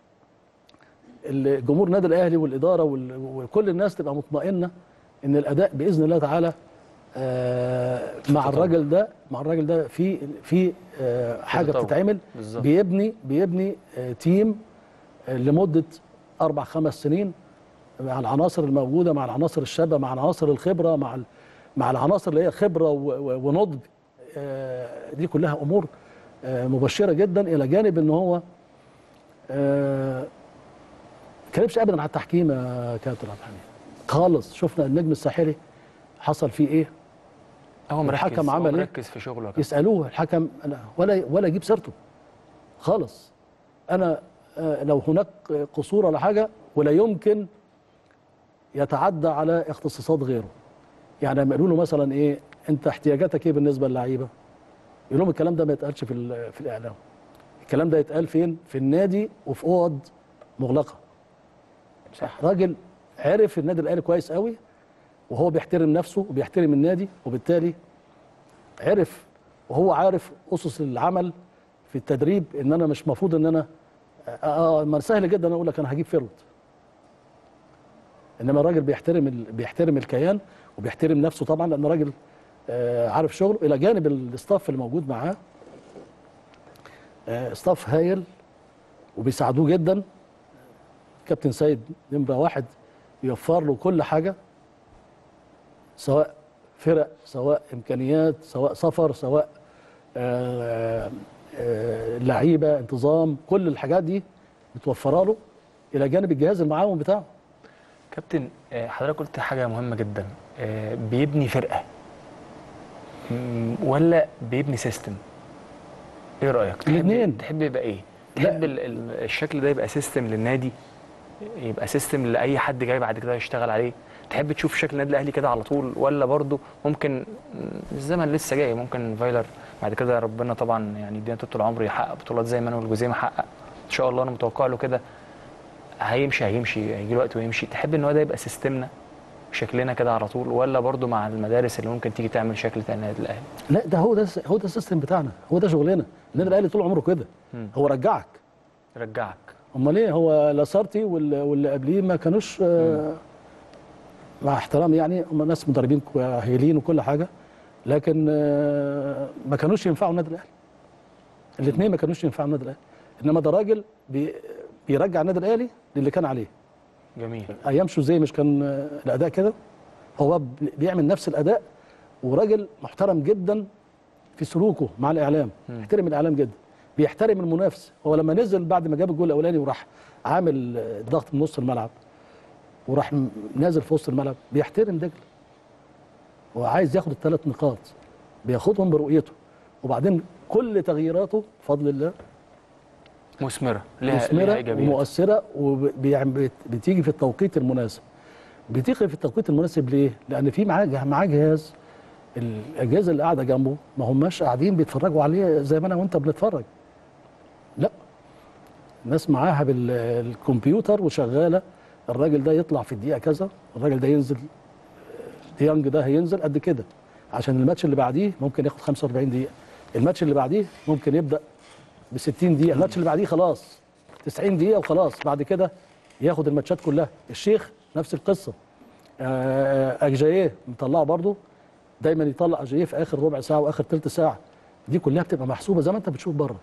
الجمهور النادي الاهلي والاداره وال- وكل الناس تبقى مطمئنه ان الاداء باذن الله تعالى آه مع تطور. الراجل ده مع الراجل ده في في آه حاجه تطور. بتتعمل بالظبط بيبني بيبني آه تيم آه لمده اربع خمس سنين مع العناصر الموجوده مع العناصر الشابه مع عناصر الخبره مع ال- مع العناصر اللي هي خبره و- و- ونضج آه، دي كلها امور آه، مبشره جدا الى جانب ان هو آه، ما كلمش ابدا على التحكيم يا كابتن عبد الحميد خالص شفنا النجم الساحلي حصل فيه ايه هو مركز الحكم هو عمل إيه؟ مركز في شغله يا كابتن. يسالوه الحكم أنا ولا ولا يجيب سيرته خالص انا آه، لو هناك قصور ولا حاجه ولا يمكن يتعدى على اختصاصات غيره يعني لما يقولوا له مثلا ايه انت احتياجاتك ايه بالنسبه للعيبه يقول لهم الكلام ده ما يتقالش في ال- في الاعلام الكلام ده يتقال فين في النادي وفي اوض مغلقه صح راجل عرف النادي الاهلي كويس قوي وهو بيحترم نفسه وبيحترم النادي وبالتالي عرف وهو عارف اسس العمل في التدريب ان انا مش مفروض ان انا اه ما سهل جدا اقول لك انا هجيب فيرود انما الراجل بيحترم ال... بيحترم الكيان وبيحترم نفسه طبعا لان راجل آه عارف شغله الى جانب الاستاف اللي موجود معاه آه استاف هايل وبيساعدوه جدا كابتن سيد نمره واحد يوفر له كل حاجه سواء فرق سواء امكانيات سواء سفر سواء آه، آه، لعيبه انتظام كل الحاجات دي متوفره له الى جانب الجهاز المعاون بتاعه كابتن آه، حضرتك قلت حاجه مهمه جدا آه، بيبني فرقه مم، ولا بيبني سيستم ايه رايك تحب- الاتنين. تحب يبقى ايه لا. تحب ال- ال- الشكل ده يبقى سيستم للنادي يبقى سيستم لاي حد جاي بعد كده يشتغل عليه تحب تشوف شكل النادي الاهلي كده على طول ولا برضه ممكن مم، الزمن لسه جاي ممكن فايلر بعد كده ربنا طبعا يعني يدينا طول العمر يحقق بطولات زي ما مانويل جوزيه ما حقق ان شاء الله انا متوقع له كده هيمشي هيمشي هيجي له وقت ويمشي تحب ان هو ده يبقى سيستمنا شكلنا كده على طول ولا برضو مع المدارس اللي ممكن تيجي تعمل شكل تاني النادي الاهلي لا ده هو ده هو ده السيستم بتاعنا هو ده شغلنا النادي الاهلي طول عمره كده مم. هو رجعك رجعك امال ايه هو لاسارتي واللي, واللي قبليه ما كانوش آه مع احترامي يعني هم ناس مدربين هايلين وكل حاجه لكن آه ما كانوش ينفعوا النادي الاهلي الاثنين ما كانوش ينفعوا النادي الاهلي انما ده راجل بي بيرجع النادي الاهلي للي كان عليه جميل ايام شوزيه مش كان آه، الاداء كده هو بي- بيعمل نفس الاداء وراجل محترم جدا في سلوكه مع الاعلام مم. بيحترم الاعلام جدا بيحترم المنافس هو لما نزل بعد ما جاب الجول الاولاني وراح عامل آه، ضغط من نص الملعب وراح م- نازل في وسط الملعب بيحترم دجله هو عايز ياخد الثلاث نقاط بياخدهم برؤيته وبعدين كل تغييراته بفضل الله مثمره لها لها مثمره ايجابيات ومؤثره وبتيجي في التوقيت المناسب بتيجي في التوقيت المناسب ليه؟ لان في معاه جه- معاه جهاز الاجهزه اللي قاعده جنبه ما هماش قاعدين بيتفرجوا عليه زي ما انا وانت بنتفرج لا الناس معاها بالكمبيوتر وشغاله الراجل ده يطلع في الدقيقه كذا الراجل ده ينزل ديانج ده هينزل قد كده عشان الماتش اللي بعديه ممكن ياخد 45 دقيقه الماتش اللي بعديه ممكن يبدا ب 60 دقيقه الماتش اللي بعديه خلاص 90 دقيقه وخلاص بعد كده ياخد الماتشات كلها الشيخ نفس القصه آه، اجاييه مطلعه برضو دايما يطلع اجاييه في اخر ربع ساعه واخر ثلث ساعه دي كلها بتبقى محسوبه زي ما انت بتشوف بره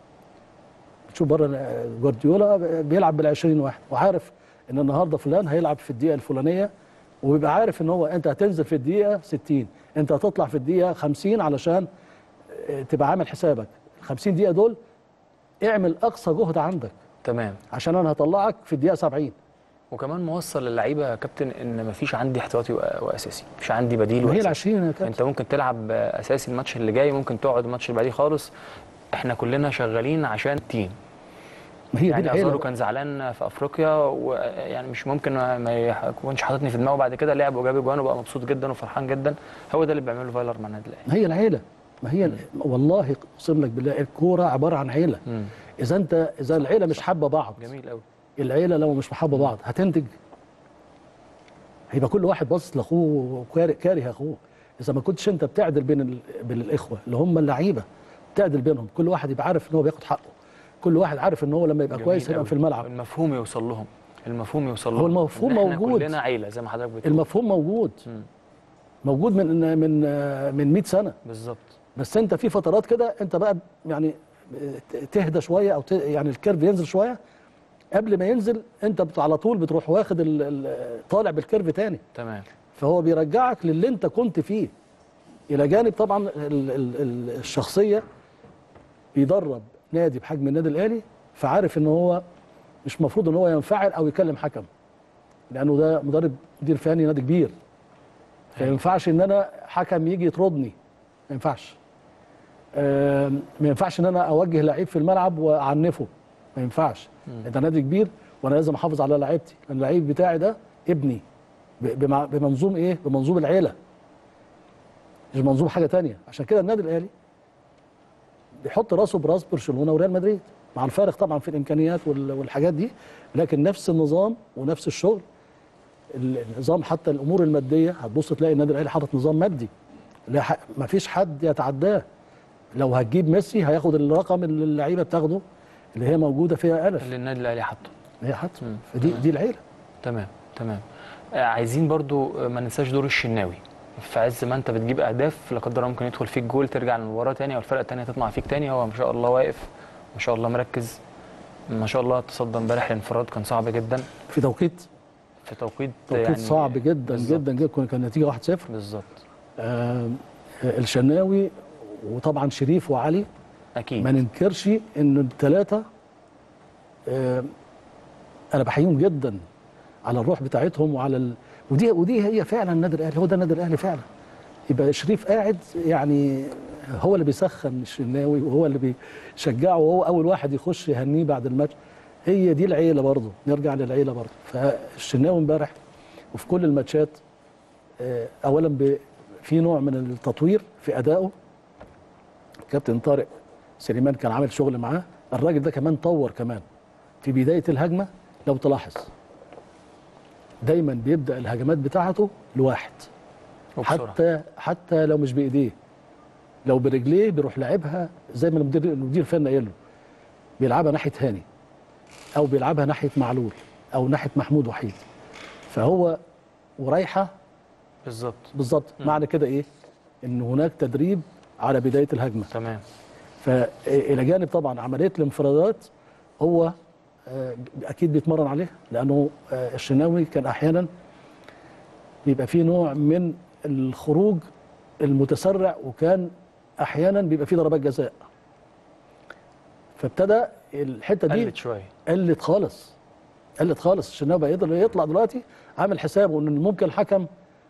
بتشوف بره آه، جوارديولا بيلعب بال 20 واحد وعارف ان النهارده فلان هيلعب في الدقيقه الفلانيه وبيبقى عارف ان هو انت هتنزل في الدقيقه 60 انت هتطلع في الدقيقه 50 علشان آه، تبقى عامل حسابك ال 50 دقيقه دول اعمل اقصى جهد عندك تمام عشان انا هطلعك في الدقيقه 70 وكمان موصل للعيبه يا كابتن ان مفيش عندي احتياطي وأ- واساسي مفيش عندي بديل وهي ال وأساسي. 20 يا كابتن انت ممكن تلعب اساسي الماتش اللي جاي ممكن تقعد الماتش اللي بعديه خالص احنا كلنا شغالين عشان تيم ما هي دي يعني العيله ازارو بقى. كان زعلان في افريقيا ويعني مش ممكن ما- ما يكونش حاططني في دماغه بعد كده لعب وجاب اجوان وبقى مبسوط جدا وفرحان جدا هو ده اللي بيعمله فايلر مع النادي الاهلي ما هي العيله ما هي والله اقسم لك بالله الكوره عباره عن عيله مم. اذا انت اذا العيله مش حابه بعض جميل قوي العيله لو مش حابه بعض هتنتج هيبقى كل واحد باصص لاخوه وكاره كاره اخوه اذا ما كنتش انت بتعدل بين ال... بين الاخوه اللي هم اللعيبه تعدل بينهم كل واحد يبقى عارف ان هو بياخد حقه كل واحد عارف ان هو لما يبقى جميل كويس هيبقى قوي. في الملعب المفهوم يوصل لهم المفهوم يوصل لهم هو المفهوم إن احنا موجود. كلنا عيله زي ما حضرتك بتقول المفهوم موجود مم. موجود من من آه، من 100 سنه بالظبط بس انت في فترات كده انت بقى يعني تهدى شويه او ت- يعني الكيرف ينزل شويه قبل ما ينزل انت بت- على طول بتروح واخد ال- ال- طالع بالكيرف تاني تمام فهو بيرجعك للي انت كنت فيه الى جانب طبعا ال ال ال الشخصيه بيدرب نادي بحجم النادي الاهلي فعارف ان هو مش مفروض ان هو ينفعل او يكلم حكم لانه ده مدرب مدير فني نادي كبير فما ينفعش ان انا حكم يجي يطردني ما ينفعش آم، ما ينفعش ان انا اوجه لعيب في الملعب واعنفه ما ينفعش ده نادي كبير وانا لازم احافظ على لعيبتي لان اللعيب بتاعي ده ابني ب- بمع- بمنظوم ايه بمنظوم العيله مش منظوم حاجه تانية عشان كده النادي الاهلي بيحط راسه براس برشلونه وريال مدريد مع الفارق طبعا في الامكانيات وال- والحاجات دي لكن نفس النظام ونفس الشغل ال- النظام حتى الامور الماديه هتبص تلاقي النادي الاهلي حاطط نظام مادي لا ح- ما فيش حد يتعداه لو هتجيب ميسي هياخد الرقم اللي اللعيبه بتاخده اللي هي موجوده فيها الف اللي النادي الاهلي حاطه هي حتى مم. فدي دي العيله تمام تمام آه، عايزين برضو آه، ما ننساش دور الشناوي في عز ما انت بتجيب اهداف لا قدر الله ممكن يدخل فيك جول ترجع للمباراه تاني او الفرقه التانيه تطمع فيك تاني هو ما شاء الله واقف ما شاء الله مركز ما شاء الله تصدى امبارح الانفراد كان صعب جدا في توقيت في توقيت توقيت يعني صعب جدا بالظبط. جدا جدا كان كان النتيجه 1-0 بالظبط آه الشناوي وطبعا شريف وعلي اكيد ما ننكرش ان الثلاثه آه انا بحييهم جدا على الروح بتاعتهم وعلى ال... ودي ودي هي فعلا النادي الاهلي هو ده النادي الاهلي فعلا يبقى شريف قاعد يعني هو اللي بيسخن الشناوي وهو اللي بيشجعه وهو اول واحد يخش يهنيه بعد الماتش هي دي العيله برضه نرجع للعيله برضه فالشناوي امبارح وفي كل الماتشات آه، اولا ب- في نوع من التطوير في ادائه كابتن طارق سليمان كان عامل شغل معاه الراجل ده كمان طور كمان في بدايه الهجمه لو تلاحظ دايما بيبدا الهجمات بتاعته لواحد وبسرعه حتى حتى لو مش بايديه لو برجليه بيروح لعبها زي ما المدير المدير الفني قايل له بيلعبها ناحيه هاني او بيلعبها ناحيه معلول او ناحيه محمود وحيد فهو ورايحه بالظبط بالظبط معنى كده ايه ان هناك تدريب على بدايه الهجمه تمام فالى جانب طبعا عمليه الانفرادات هو آه، اكيد بيتمرن عليها لانه آه، الشناوي كان احيانا بيبقى فيه نوع من الخروج المتسرع وكان احيانا بيبقى فيه ضربات جزاء فابتدى الحته دي قلت شويه قلت خالص قلت خالص الشناوي بقى يقدر يطلع دلوقتي عامل حسابه ان ممكن الحكم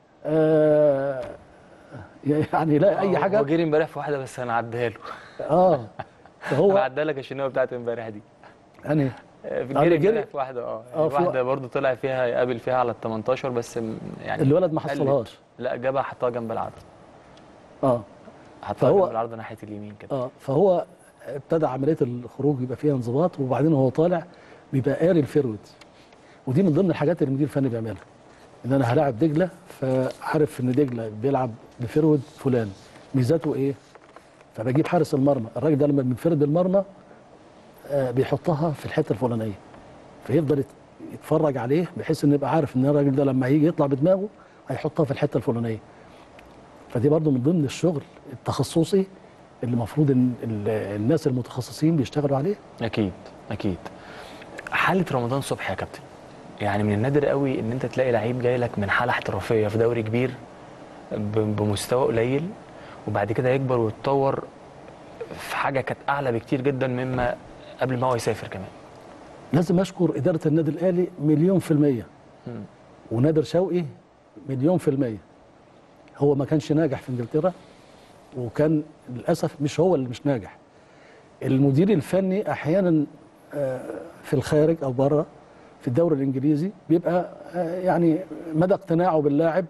آه يعني يلاقي اي هو حاجه جري امبارح في واحده بس انا عديها له اه انا فهو عدها لك الشناوي بتاعت امبارح دي يعني آه، في آه، الجري الجري؟ امبارح في واحده اه آه، في واحده برضه طلع فيها يقابل فيها على ال 18 بس م- يعني الولد ما قلت. حصلهاش لا جابها حطها جنب العرض اه حطها فهو- جنب العرض ناحيه اليمين كده اه فهو ابتدى عمليه الخروج يبقى فيها انضباط وبعدين وهو طالع بيبقى قاري الفيرود ودي من ضمن الحاجات اللي المدير الفني بيعملها ان انا هلاعب دجله فعارف ان دجله بيلعب بفيرود فلان ميزاته ايه فبجيب حارس المرمى الراجل ده لما بينفرد بالمرمى آه بيحطها في الحته الفلانيه فيفضل يت- يتفرج عليه بحيث انه يبقى عارف ان الراجل ده لما هيجي يطلع بدماغه هيحطها في الحته الفلانيه فدي برضو من ضمن الشغل التخصصي اللي المفروض ان ال- الناس المتخصصين بيشتغلوا عليه اكيد اكيد حاله رمضان صبحي يا كابتن يعني من النادر قوي ان انت تلاقي لعيب جاي لك من حاله احترافيه في دوري كبير ب- بمستوى قليل وبعد كده يكبر ويتطور في حاجه كانت اعلى بكتير جدا مما قبل ما هو يسافر كمان لازم اشكر اداره النادي الاهلي مليون في الميه مم. ونادر شوقي مليون في الميه هو ما كانش ناجح في انجلترا وكان للاسف مش هو اللي مش ناجح المدير الفني احيانا آه، في الخارج او بره في الدوري الانجليزي بيبقى آه، يعني مدى اقتناعه باللاعب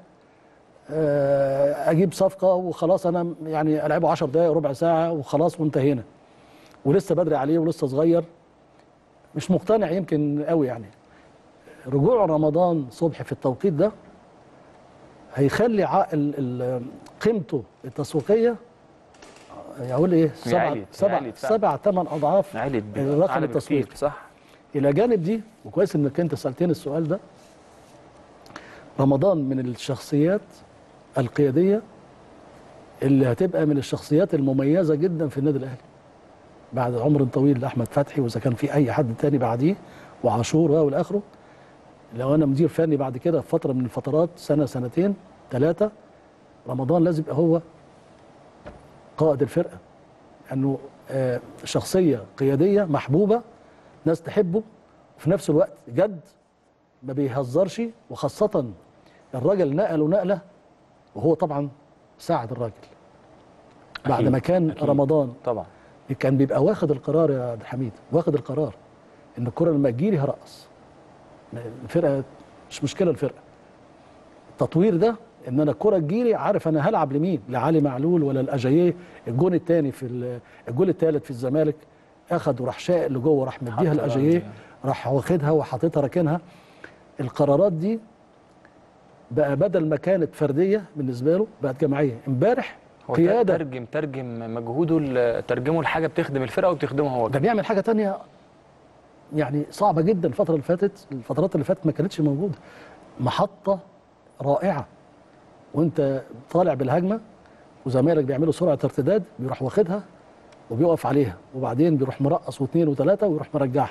آه، اجيب صفقه وخلاص انا يعني العبه 10 دقائق ربع ساعه وخلاص وانتهينا ولسه بدري عليه ولسه صغير مش مقتنع يمكن قوي يعني رجوع رمضان صبحي في التوقيت ده هيخلي عقل ال- قيمته التسويقيه اقول ايه سبع يعلي- سبع يعلي فعلا. سبع ثمان اضعاف عالي الرقم عالي التسويقي. بكتير، صح الى جانب دي وكويس انك انت سالتني السؤال ده رمضان من الشخصيات القياديه اللي هتبقى من الشخصيات المميزه جدا في النادي الاهلي بعد عمر طويل لاحمد فتحي واذا كان في اي حد تاني بعديه وعاشور والى اخره لو انا مدير فني بعد كده في فتره من الفترات سنه سنتين ثلاثه رمضان لازم يبقى هو قائد الفرقه انه آه، شخصيه قياديه محبوبه ناس تحبه وفي نفس الوقت جد ما بيهزرش وخاصه الراجل نقله نقله وهو طبعا ساعد الراجل بعد أكيد، ما كان أكيد. رمضان طبعا كان بيبقى واخد القرار يا عبد الحميد واخد القرار ان الكره لما تجيلي هرقص الفرقه مش مشكله الفرقه التطوير ده ان انا الكره تجيلي عارف انا هلعب لمين لعلي معلول ولا الاجاييه الجون الثاني في ال- الجول الثالث في الزمالك اخد وراح شاق لجوه راح مديها حط الاجاييه رمزي. راح واخدها وحاططها راكنها القرارات دي بقى بدل ما كانت فرديه بالنسبه له بقت جماعيه امبارح هو قياده ترجم ترجم مجهوده ل- ترجمه لحاجه بتخدم الفرقه وبتخدمه هو ده بيعمل حاجه تانية يعني صعبه جدا الفتره اللي فاتت الفترات اللي فاتت ما كانتش موجوده محطه رائعه وانت طالع بالهجمه وزمايلك بيعملوا سرعه ارتداد بيروح واخدها وبيقف عليها وبعدين بيروح مرقص واثنين وثلاثه ويروح مرجعها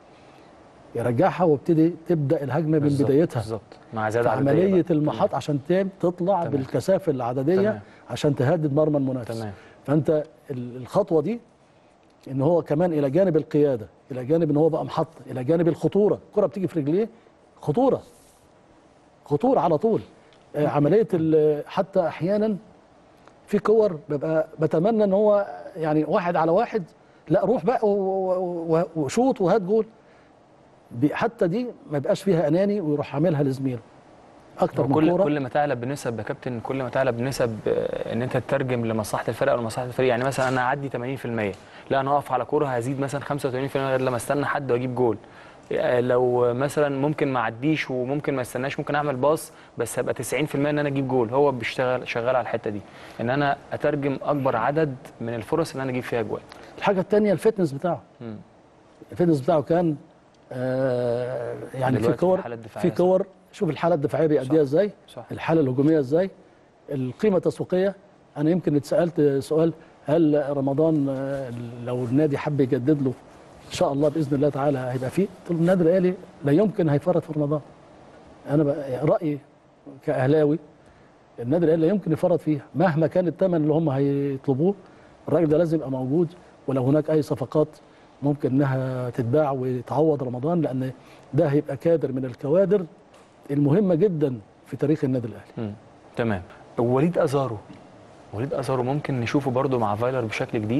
يرجعها وابتدي تبدا الهجمه من بالظبط، بدايتها بالظبط مع زياده في عددية عمليه بقى. المحط عشان تم- تطلع تمام. بالكثافه العدديه تمام. عشان تهدد مرمى المنافس تمام فانت ال- الخطوه دي ان هو كمان الى جانب القياده الى جانب ان هو بقى محط الى جانب الخطوره الكره بتيجي في رجليه خطوره خطوره على طول آه، عمليه ال- حتى احيانا في كور ببقى بتمنى ان هو يعني واحد على واحد لا روح بقى و- و- و- وشوط وهات جول بي- حتى دي ما يبقاش فيها اناني ويروح عاملها لزميله اكتر من كل كوره كل ما تعلى بنسب يا كابتن كل ما تعلى بنسب آه، ان انت تترجم لمصلحه الفرقه او لمصلحه الفريق يعني مثلا انا اعدي 80% لا انا اقف على كوره هزيد مثلا 85% غير لما استنى حد واجيب جول آه، لو مثلا ممكن ما اعديش وممكن ما استناش ممكن اعمل باص بس هبقى 90% ان انا اجيب جول هو بيشتغل شغال على الحته دي ان انا اترجم اكبر عدد من الفرص اللي انا اجيب فيها جوال الحاجه الثانيه الفتنس بتاعه مم. الفتنس بتاعه كان آه يعني في دلوقتي كور الحالة الدفاعية في كور شوف الحاله الدفاعيه بيأديها ازاي صح الحاله الهجوميه ازاي القيمه التسويقيه انا يمكن اتسالت سؤال هل رمضان آه، لو النادي حب يجدد له ان شاء الله باذن الله تعالى هيبقى فيه قلت له النادي الاهلي لا يمكن هيفرط في رمضان انا بقى رايي كاهلاوي النادي الاهلي لا يمكن يفرط فيها مهما كان الثمن اللي هم هيطلبوه الراجل ده لازم يبقى موجود ولو هناك اي صفقات ممكن انها تتباع وتعوض رمضان لان ده هيبقى كادر من الكوادر المهمه جدا في تاريخ النادي الاهلي مم. تمام وليد ازارو وليد ازارو ممكن نشوفه برضو مع فايلر بشكل جديد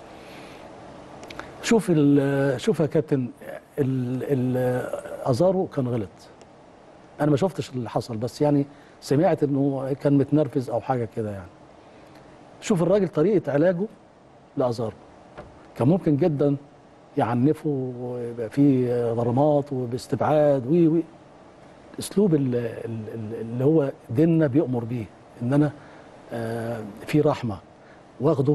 شوف ال- شوف يا كابتن ال- ال- ازارو كان غلط انا ما شفتش اللي حصل بس يعني سمعت انه كان متنرفز او حاجه كده يعني شوف الراجل طريقه علاجه لازارو كان ممكن جدا يعنفه ويبقى فيه غرامات وباستبعاد وي وي اسلوب ال- ال- ال- اللي هو ديننا بيأمر بيه ان انا آه، في رحمه واخده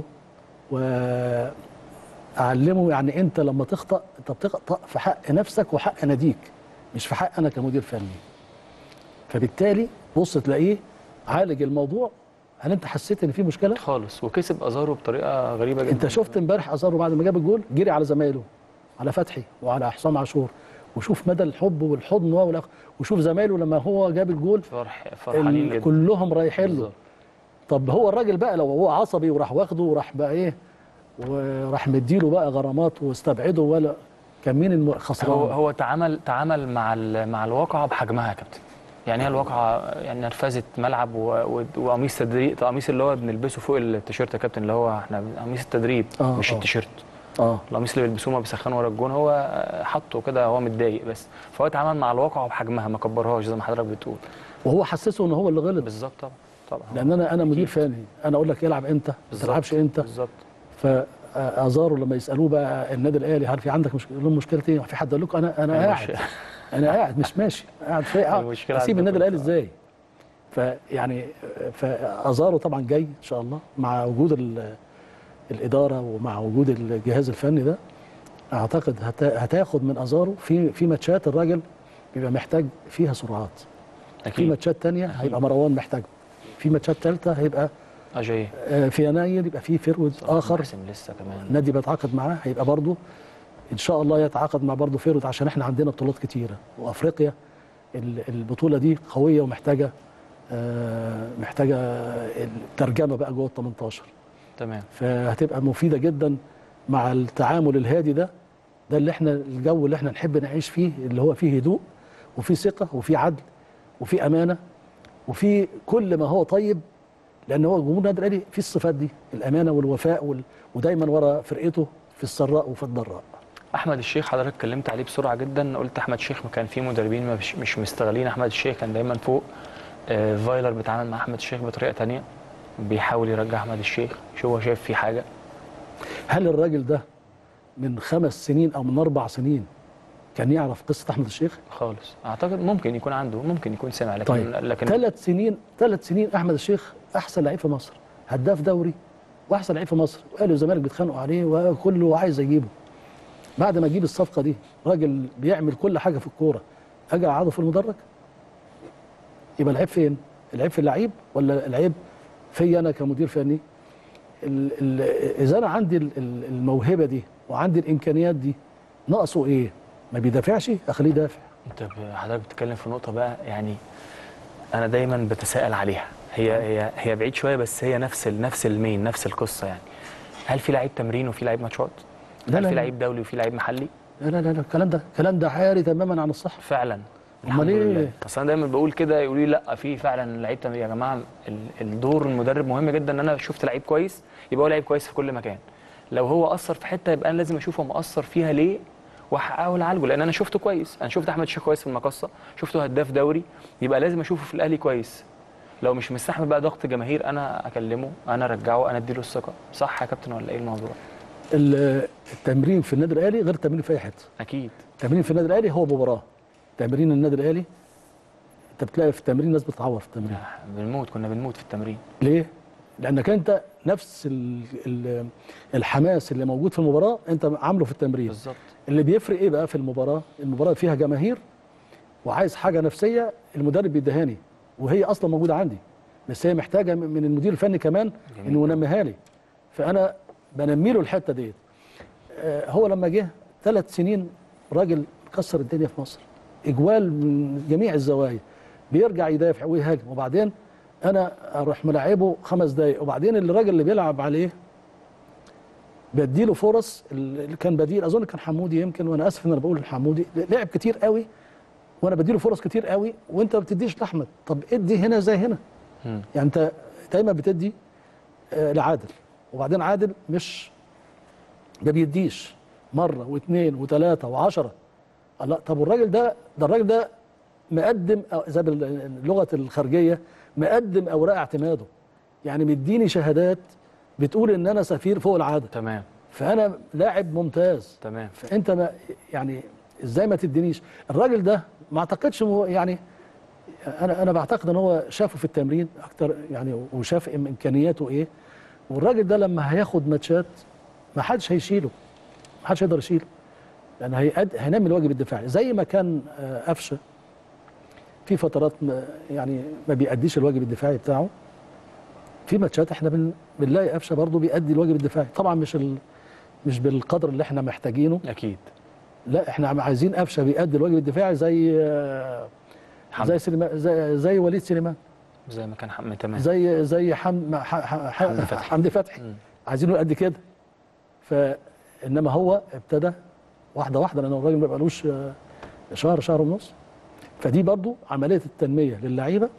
واعلمه يعني انت لما تخطأ انت بتخطأ في حق نفسك وحق ناديك مش في حق انا كمدير فني فبالتالي بص تلاقيه عالج الموضوع هل انت حسيت ان في مشكله خالص وكسب ازارو بطريقه غريبه جدا انت شفت امبارح ازارو بعد ما جاب الجول جري على زمايله على فتحي وعلى حسام عاشور وشوف مدى الحب والحضن والأخ وشوف زمايله لما هو جاب الجول فرح فرحانين ال- جدا كلهم رايحين له بالظبط. طب هو الراجل بقى لو هو عصبي وراح واخده وراح بقى ايه وراح مديله بقى غرامات واستبعده ولا كان مين الم- خسران هو هو تعامل تعامل مع ال- مع الواقعه بحجمها يا كابتن يعني هي الواقعه يعني نرفزه ملعب و- و- وقميص تدريب قميص اللي هو بنلبسه فوق التيشيرت يا كابتن اللي هو احنا قميص التدريب آه، مش آه. التيشيرت اه القميص اللي بيلبسوه ما بيسخنوا ورا الجون هو آه، حطه كده هو متضايق بس فهو اتعامل مع الواقعه بحجمها ما كبرهاش زي ما حضرتك بتقول وهو حسسه ان هو اللي غلط بالظبط طبعا طبعا لان انا انا مدير فني انا اقول لك العب امتى ما بالظبط. تلعبش امتى بالظبط فازارو لما يسالوه بقى النادي الاهلي هل في عندك مشكله يقول لهم مشكله ايه في حد قال لكم انا انا المش- قاعد انا قاعد مش ماشي قاعد في المشكلة اسيب عندكم. النادي الاهلي ازاي فيعني فازارو طبعا جاي ان شاء الله مع وجود ال- الاداره ومع وجود الجهاز الفني ده اعتقد هتا- هتاخد من ازارو في في ماتشات الراجل بيبقى محتاج فيها سرعات في اكيد ماتشات تانية هيبقى مروان محتاج في ماتشات ثالثه هيبقى اجاي آه، في يناير يبقى في فيرود اخر محسن لسه كمان النادي بيتعاقد معاه هيبقى برضه ان شاء الله يتعاقد مع برضه فيرود عشان احنا عندنا بطولات كتيره وافريقيا ال- البطوله دي قويه ومحتاجه آه، محتاجه الترجمه بقى جوه ال 18 تمام فهتبقى مفيده جدا مع التعامل الهادي ده ده اللي احنا الجو اللي احنا نحب نعيش فيه اللي هو فيه هدوء وفيه ثقه وفيه عدل وفيه امانه وفيه كل ما هو طيب لان هو جمهور النادي الاهلي فيه الصفات دي الامانه والوفاء وال... ودايما ورا فرقته في السراء وفي الضراء احمد الشيخ حضرتك اتكلمت عليه بسرعه جدا قلت احمد الشيخ كان في مدربين مش, مش مستغلين احمد الشيخ كان دايما فوق آه فايلر بيتعامل مع احمد الشيخ بطريقه تانية بيحاول يرجع احمد الشيخ شو هو شايف فيه حاجه هل الراجل ده من خمس سنين او من اربع سنين كان يعرف قصه احمد الشيخ خالص اعتقد ممكن يكون عنده ممكن يكون سمع لكن طيب لكن ثلاث سنين ثلاث سنين احمد الشيخ احسن لعيب في مصر هداف دوري واحسن لعيب في مصر واهلي والزمالك بيتخانقوا عليه وكله عايز يجيبه بعد ما اجيب الصفقه دي راجل بيعمل كل حاجه في الكوره اجي اقعده في المدرج يبقى العيب فين؟ العيب في اللعيب ولا العيب في انا كمدير فني؟ ال ال اذا انا عندي ال- ال- الموهبه دي وعندي الامكانيات دي ناقصه ايه؟ ما بيدافعش اخليه يدافع انت ب- حضرتك بتتكلم في نقطه بقى يعني انا دايما بتساءل عليها هي هي هي بعيد شويه بس هي نفس ال- نفس المين نفس القصه يعني هل في لعيب تمرين وفي لعيب ماتشات؟ لا، هل لا، في لا. لعيب دولي وفي لعيب محلي؟ لا لا لا لا، الكلام ده الكلام ده حياري تماما عن الصح فعلا أمال الحمد إيه؟ لله اصل انا دايما بقول كده يقولوا لي لا في فعلا لعيب تمرين يا جماعه ال- الدور المدرب مهم جدا ان انا شفت لعيب كويس يبقى هو لعيب كويس في كل مكان لو هو قصر في حته يبقى انا لازم اشوف هو مقصر فيها ليه واحاول اعالجه لان انا شفته كويس انا شفت احمد شيخ كويس في المقصه شفته هداف دوري يبقى لازم اشوفه في الاهلي كويس لو مش مستحمل بقى ضغط جماهير انا اكلمه انا ارجعه انا اديله الثقه صح يا كابتن ولا ايه الموضوع ال- التمرين في النادي الاهلي غير التمرين في اي حته اكيد التمرين في النادي الاهلي هو مباراه تمرين النادي الاهلي انت بتلاقي في التمرين ناس بتتعور في التمرين بنموت كنا بنموت في التمرين ليه لانك انت نفس ال ال الحماس اللي موجود في المباراه انت عامله في التمرين بالظبط اللي بيفرق ايه بقى في المباراه المباراه فيها جماهير وعايز حاجه نفسيه المدرب بيديهاني وهي اصلا موجوده عندي بس هي محتاجه من المدير الفني كمان جميل. انه ينميها لي فانا بنمي له الحته ديت آه، هو لما جه ثلاث سنين راجل كسر الدنيا في مصر اجوال من جميع الزوايا بيرجع يدافع ويهاجم وبعدين انا اروح ملاعبه خمس دقايق وبعدين الراجل اللي بيلعب عليه بديله فرص اللي كان بديل اظن كان حمودي يمكن وانا اسف ان انا بقول حمودي لعب كتير قوي وانا بديله فرص كتير قوي وانت ما بتديش لاحمد طب ادي هنا زي هنا مم. يعني انت دايما بتدي آه، لعادل وبعدين عادل مش ما بيديش مره واثنين وثلاثه وعشرة لا طب والراجل ده ده الراجل ده مقدم أو- زي باللغه الخارجيه مقدم اوراق اعتماده يعني مديني شهادات بتقول ان انا سفير فوق العاده تمام فانا لاعب ممتاز تمام فانت ما يعني ازاي ما تدينيش الراجل ده ما اعتقدش هو يعني انا انا بعتقد ان هو شافه في التمرين اكتر يعني وشاف إم- امكانياته ايه والراجل ده لما هياخد ماتشات ما حدش هيشيله ما حدش هيقدر يشيله لان هيأد هينمي الواجب الدفاعي زي ما كان آه، قفشه في فترات ما يعني ما بيأديش الواجب الدفاعي بتاعه في ماتشات احنا بن بنلاقي قفشه برضه بيأدي الواجب الدفاعي طبعا مش ال مش بالقدر اللي احنا محتاجينه اكيد لا احنا عم- عايزين قفشه بيأدي الواجب الدفاعي زي آه، حمد. زي سليمان زي, زي وليد سليمان زي ما كان حم... تمام زي زي حم ح- ح- ح- حمدي فتحي. حمدي فتحي مم. عايزينه قد كده فانما هو ابتدى واحده واحده لان الراجل ما بقالوش آه، شهر شهر ونص فدي برضو عمليه التنميه للعيبه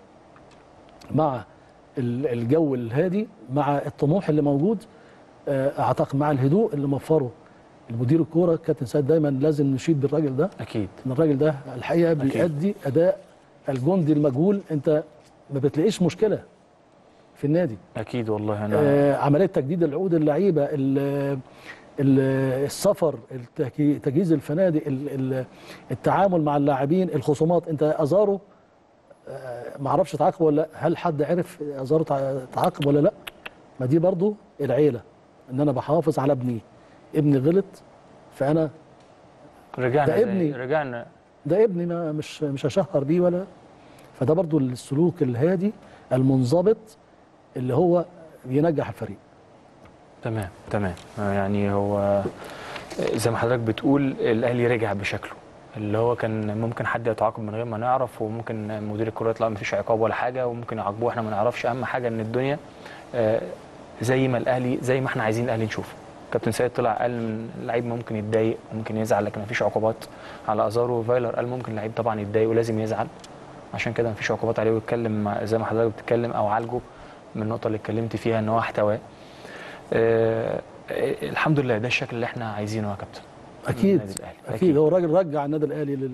مع ال- الجو الهادي مع الطموح اللي موجود آه، اعتقد مع الهدوء اللي موفره المدير الكوره كابتن سيد دايما لازم نشيد بالراجل ده اكيد ان الراجل ده الحقيقه أكيد. بيأدي اداء الجندي المجهول انت ما بتلاقيش مشكله في النادي اكيد والله انا آه عمليه تجديد العقود اللعيبه ال- ال- السفر التجهي- تجهيز الفنادق ال- ال- التعامل مع اللاعبين الخصومات انت ازارو آه، ما اعرفش تعاقب ولا لأ. هل حد عرف ازارو تع- تعاقب ولا لا ما دي برضو العيله ان انا بحافظ على ابني ابني غلط فانا رجعنا ده زي- ابني. رجعنا ده ابني ما مش مش هشهر بيه ولا فده برضو السلوك الهادي المنضبط اللي هو ينجح الفريق تمام تمام آه، يعني هو آه، زي ما حضرتك بتقول الاهلي رجع بشكله اللي هو كان ممكن حد يتعاقب من غير ما نعرف وممكن مدير الكره يطلع مفيش عقاب ولا حاجه وممكن يعاقبوه احنا ما نعرفش اهم حاجه ان الدنيا آه، زي ما الاهلي زي ما احنا عايزين الاهلي نشوفه كابتن سيد طلع قال ان اللعيب ممكن يتضايق ممكن يزعل لكن مفيش عقوبات على ازارو فايلر قال ممكن اللعيب طبعا يتضايق ولازم يزعل عشان كده مفيش عقوبات عليه ويتكلم مع- زي ما حضرتك بتتكلم او عالجه من النقطه اللي اتكلمت فيها ان هو احتواه آه، آه، الحمد لله ده الشكل اللي احنا عايزينه يا كابتن اكيد النادي الأهلي. اكيد هو الراجل رجع النادي الاهلي لل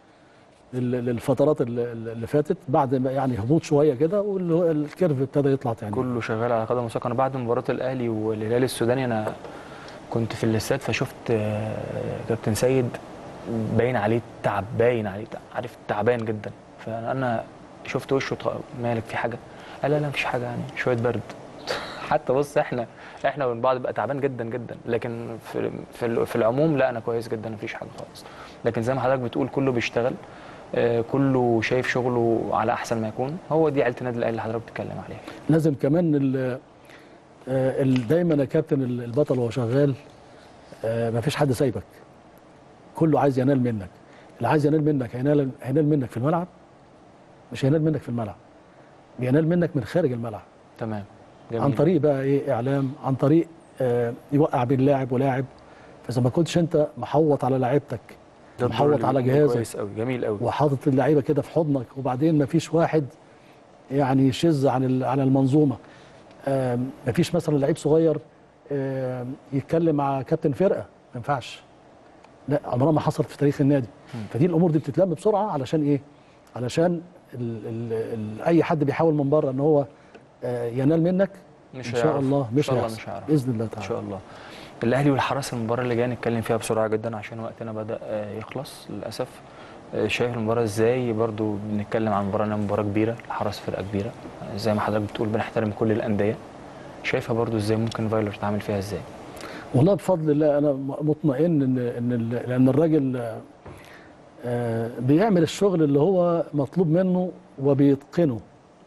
لل- للفترات اللي اللي فاتت بعد ما يعني هبوط شويه كده واللي هو الكيرف ابتدى يطلع تاني كله شغال على قدم وساق انا بعد مباراه الاهلي والهلال السوداني انا كنت في الاستاد فشفت آه، كابتن سيد باين عليه تعب باين عليه تعب عارف تعبان جدا فانا شفت وشه طق- مالك في حاجه قال لا لا مفيش حاجه يعني شويه برد حتى بص احنا احنا من بعض بقى تعبان جدا جدا لكن في في ال- في العموم لا انا كويس جدا مفيش حاجه خالص لكن زي ما حضرتك بتقول كله بيشتغل آه، كله شايف شغله على احسن ما يكون هو دي عيله النادي الاهلي اللي حضرتك بتتكلم عليها لازم كمان ال- آه، ال- دايما يا كابتن ال- البطل وهو شغال ما فيش حد سايبك كله عايز ينال منك اللي عايز ينال منك هينال هينال منك في الملعب مش هينال منك في الملعب بينال منك من خارج الملعب تمام عن طريق بقى ايه اعلام عن طريق آه يوقع بين لاعب ولاعب فاذا ما كنتش انت محوط على لعيبتك ده محوط الدور على اللي جهازك. كويس قوي جميل قوي وحاطط اللعيبه كده في حضنك وبعدين ما فيش واحد يعني يشذ عن ال- عن المنظومه آم، ما فيش مثلا لعيب صغير آم، يتكلم مع كابتن فرقه ما ينفعش لا عمرها ما حصلت في تاريخ النادي فدي الامور دي بتتلم بسرعه علشان ايه علشان ال ال ال اي حد بيحاول من بره ان هو آه، ينال منك مش ان شاء هيعرف. الله ان مش شاء الله هيحصل. مش هيعرف باذن الله ان تعالى شاء الله الاهلي والحرس المباراه اللي جايه نتكلم فيها بسرعه جدا عشان وقتنا بدا آه، يخلص للاسف آه، شايف المباراه ازاي برضو بنتكلم عن مباراه إنها مباراه كبيره الحرس فرقه كبيره آه، زي ما حضرتك بتقول بنحترم كل الانديه شايفها برضو ازاي ممكن فايلر يتعامل فيها ازاي والله بفضل الله انا مطمئن ان ان ال- لان الراجل آه، آه، بيعمل الشغل اللي هو مطلوب منه وبيتقنه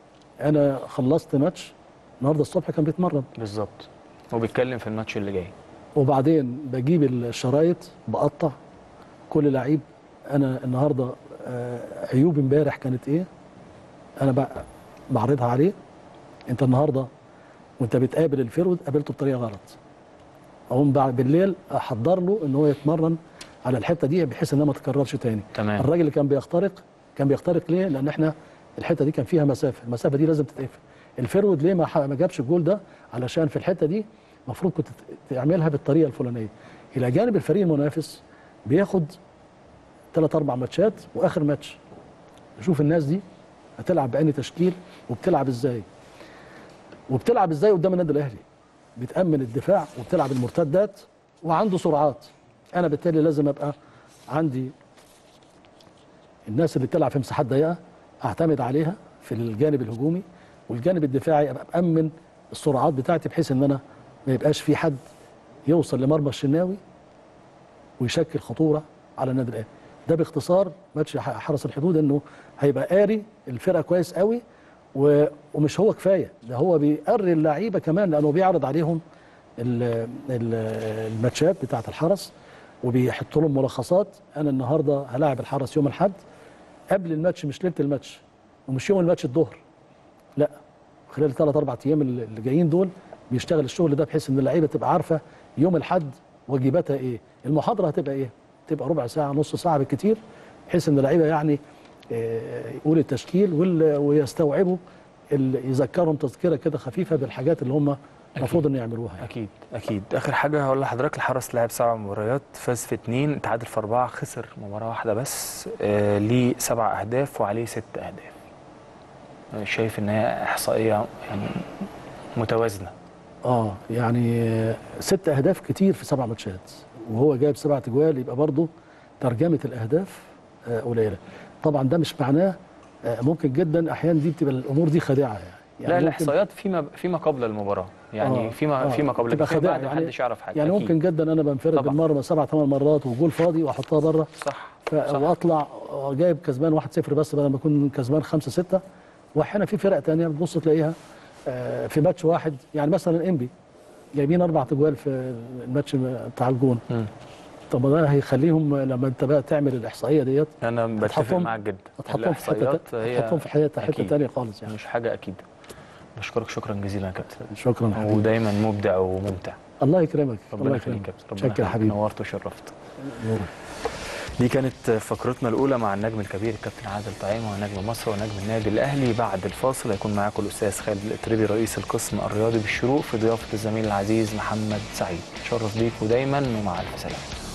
انا خلصت ماتش النهارده الصبح كان بيتمرن بالظبط وبيتكلم في الماتش اللي جاي وبعدين بجيب الشرايط بقطع كل لعيب انا النهارده آه، عيوب امبارح كانت ايه انا بق- بعرضها عليه انت النهارده وانت بتقابل الفيرود قابلته بطريقه غلط اقوم بعد بالليل احضر له ان هو يتمرن على الحته دي بحيث انها ما تتكررش تاني تمام الراجل اللي كان بيخترق كان بيخترق ليه لان احنا الحته دي كان فيها مسافه المسافه دي لازم تتقفل الفيرود ليه ما ح- ما جابش الجول ده علشان في الحته دي المفروض كنت ت- تعملها بالطريقه الفلانيه الى جانب الفريق المنافس بياخد ثلاث اربع ماتشات واخر ماتش نشوف الناس دي هتلعب بأني تشكيل وبتلعب ازاي وبتلعب ازاي قدام النادي الاهلي بتامن الدفاع وبتلعب المرتدات وعنده سرعات انا بالتالي لازم ابقى عندي الناس اللي بتلعب في مساحات ضيقه اعتمد عليها في الجانب الهجومي والجانب الدفاعي ابقى مامن السرعات بتاعتي بحيث ان انا ما يبقاش في حد يوصل لمرمى الشناوي ويشكل خطوره على النادي الاهلي ده باختصار ماتش ح- حرس الحدود انه هيبقى قاري الفرقه كويس قوي و- ومش هو كفايه ده هو بيقري اللعيبه كمان لانه بيعرض عليهم ال- ال- الماتشات بتاعه الحرس وبيحط لهم ملخصات انا النهارده هلاعب الحرس يوم الاحد قبل الماتش مش ليله الماتش ومش يوم الماتش الظهر لا خلال ثلاث اربع ايام اللي اللي جايين دول بيشتغل الشغل ده بحيث ان اللعيبه تبقى عارفه يوم الاحد واجباتها ايه المحاضره هتبقى ايه تبقى ربع ساعه نص ساعه بالكتير بحيث ان اللعيبه يعني آه، يقول التشكيل وال- ويستوعبوا ال- يذكرهم تذكره كده خفيفه بالحاجات اللي هم المفروض ان يعملوها يعني. اكيد اكيد اخر حاجه هقول لحضرتك الحرس لعب سبع مباريات فاز في اتنين تعادل في اربعه خسر مباراه واحده بس آه ليه سبع اهداف وعليه ست اهداف آه، شايف ان هي احصائيه يعني متوازنه اه يعني آه، ست اهداف كتير في سبع ماتشات وهو جايب سبع تجوال يبقى برضه ترجمه الاهداف آه، قليله طبعا ده مش معناه آه، ممكن جدا احيانا دي بتبقى الامور دي خادعه يعني, يعني لا ممكن- الاحصائيات فيما فيما قبل المباراه يعني آه، فيما آه، فيما قبل تبقى فيما خداع بعد يعني- محدش يعرف حاجه يعني أكيد. ممكن جدا انا بنفرد طبعا. بالمرمى سبع ثمان مرات وجول فاضي واحطها بره صح ف... صح. واطلع جايب كسبان 1-0 بس بدل ما اكون كسبان 5 6 واحيانا في فرق تانية بتبص تلاقيها آه، في ماتش واحد يعني مثلا انبي جايبين اربع تجوال في الماتش بتاع الجون مم. طب ما ده هيخليهم لما انت بقى تعمل الاحصائيه ديت انا بتفق هتحطهم- معاك جدا هتحطهم في حته الإحصائيات تا- هي هتحطهم في حته حته أكيد. تانية خالص يعني مش حاجه اكيد بشكرك شكرا جزيلا يا كابتن شكرا حبيبي ودايما مبدع وممتع الله يكرمك ربنا الله يخليك يكرمك يا كابتن ربنا شكرا يخليك حبيبي نورت وشرفت دي كانت فقرتنا الاولى مع النجم الكبير الكابتن عادل طعيمه ونجم مصر ونجم النادي الاهلي بعد الفاصل هيكون معاكم الاستاذ خالد الاتربي رئيس القسم الرياضي بالشروق في ضيافه الزميل العزيز محمد سعيد شرف بيكم دايما ومع الف سلامه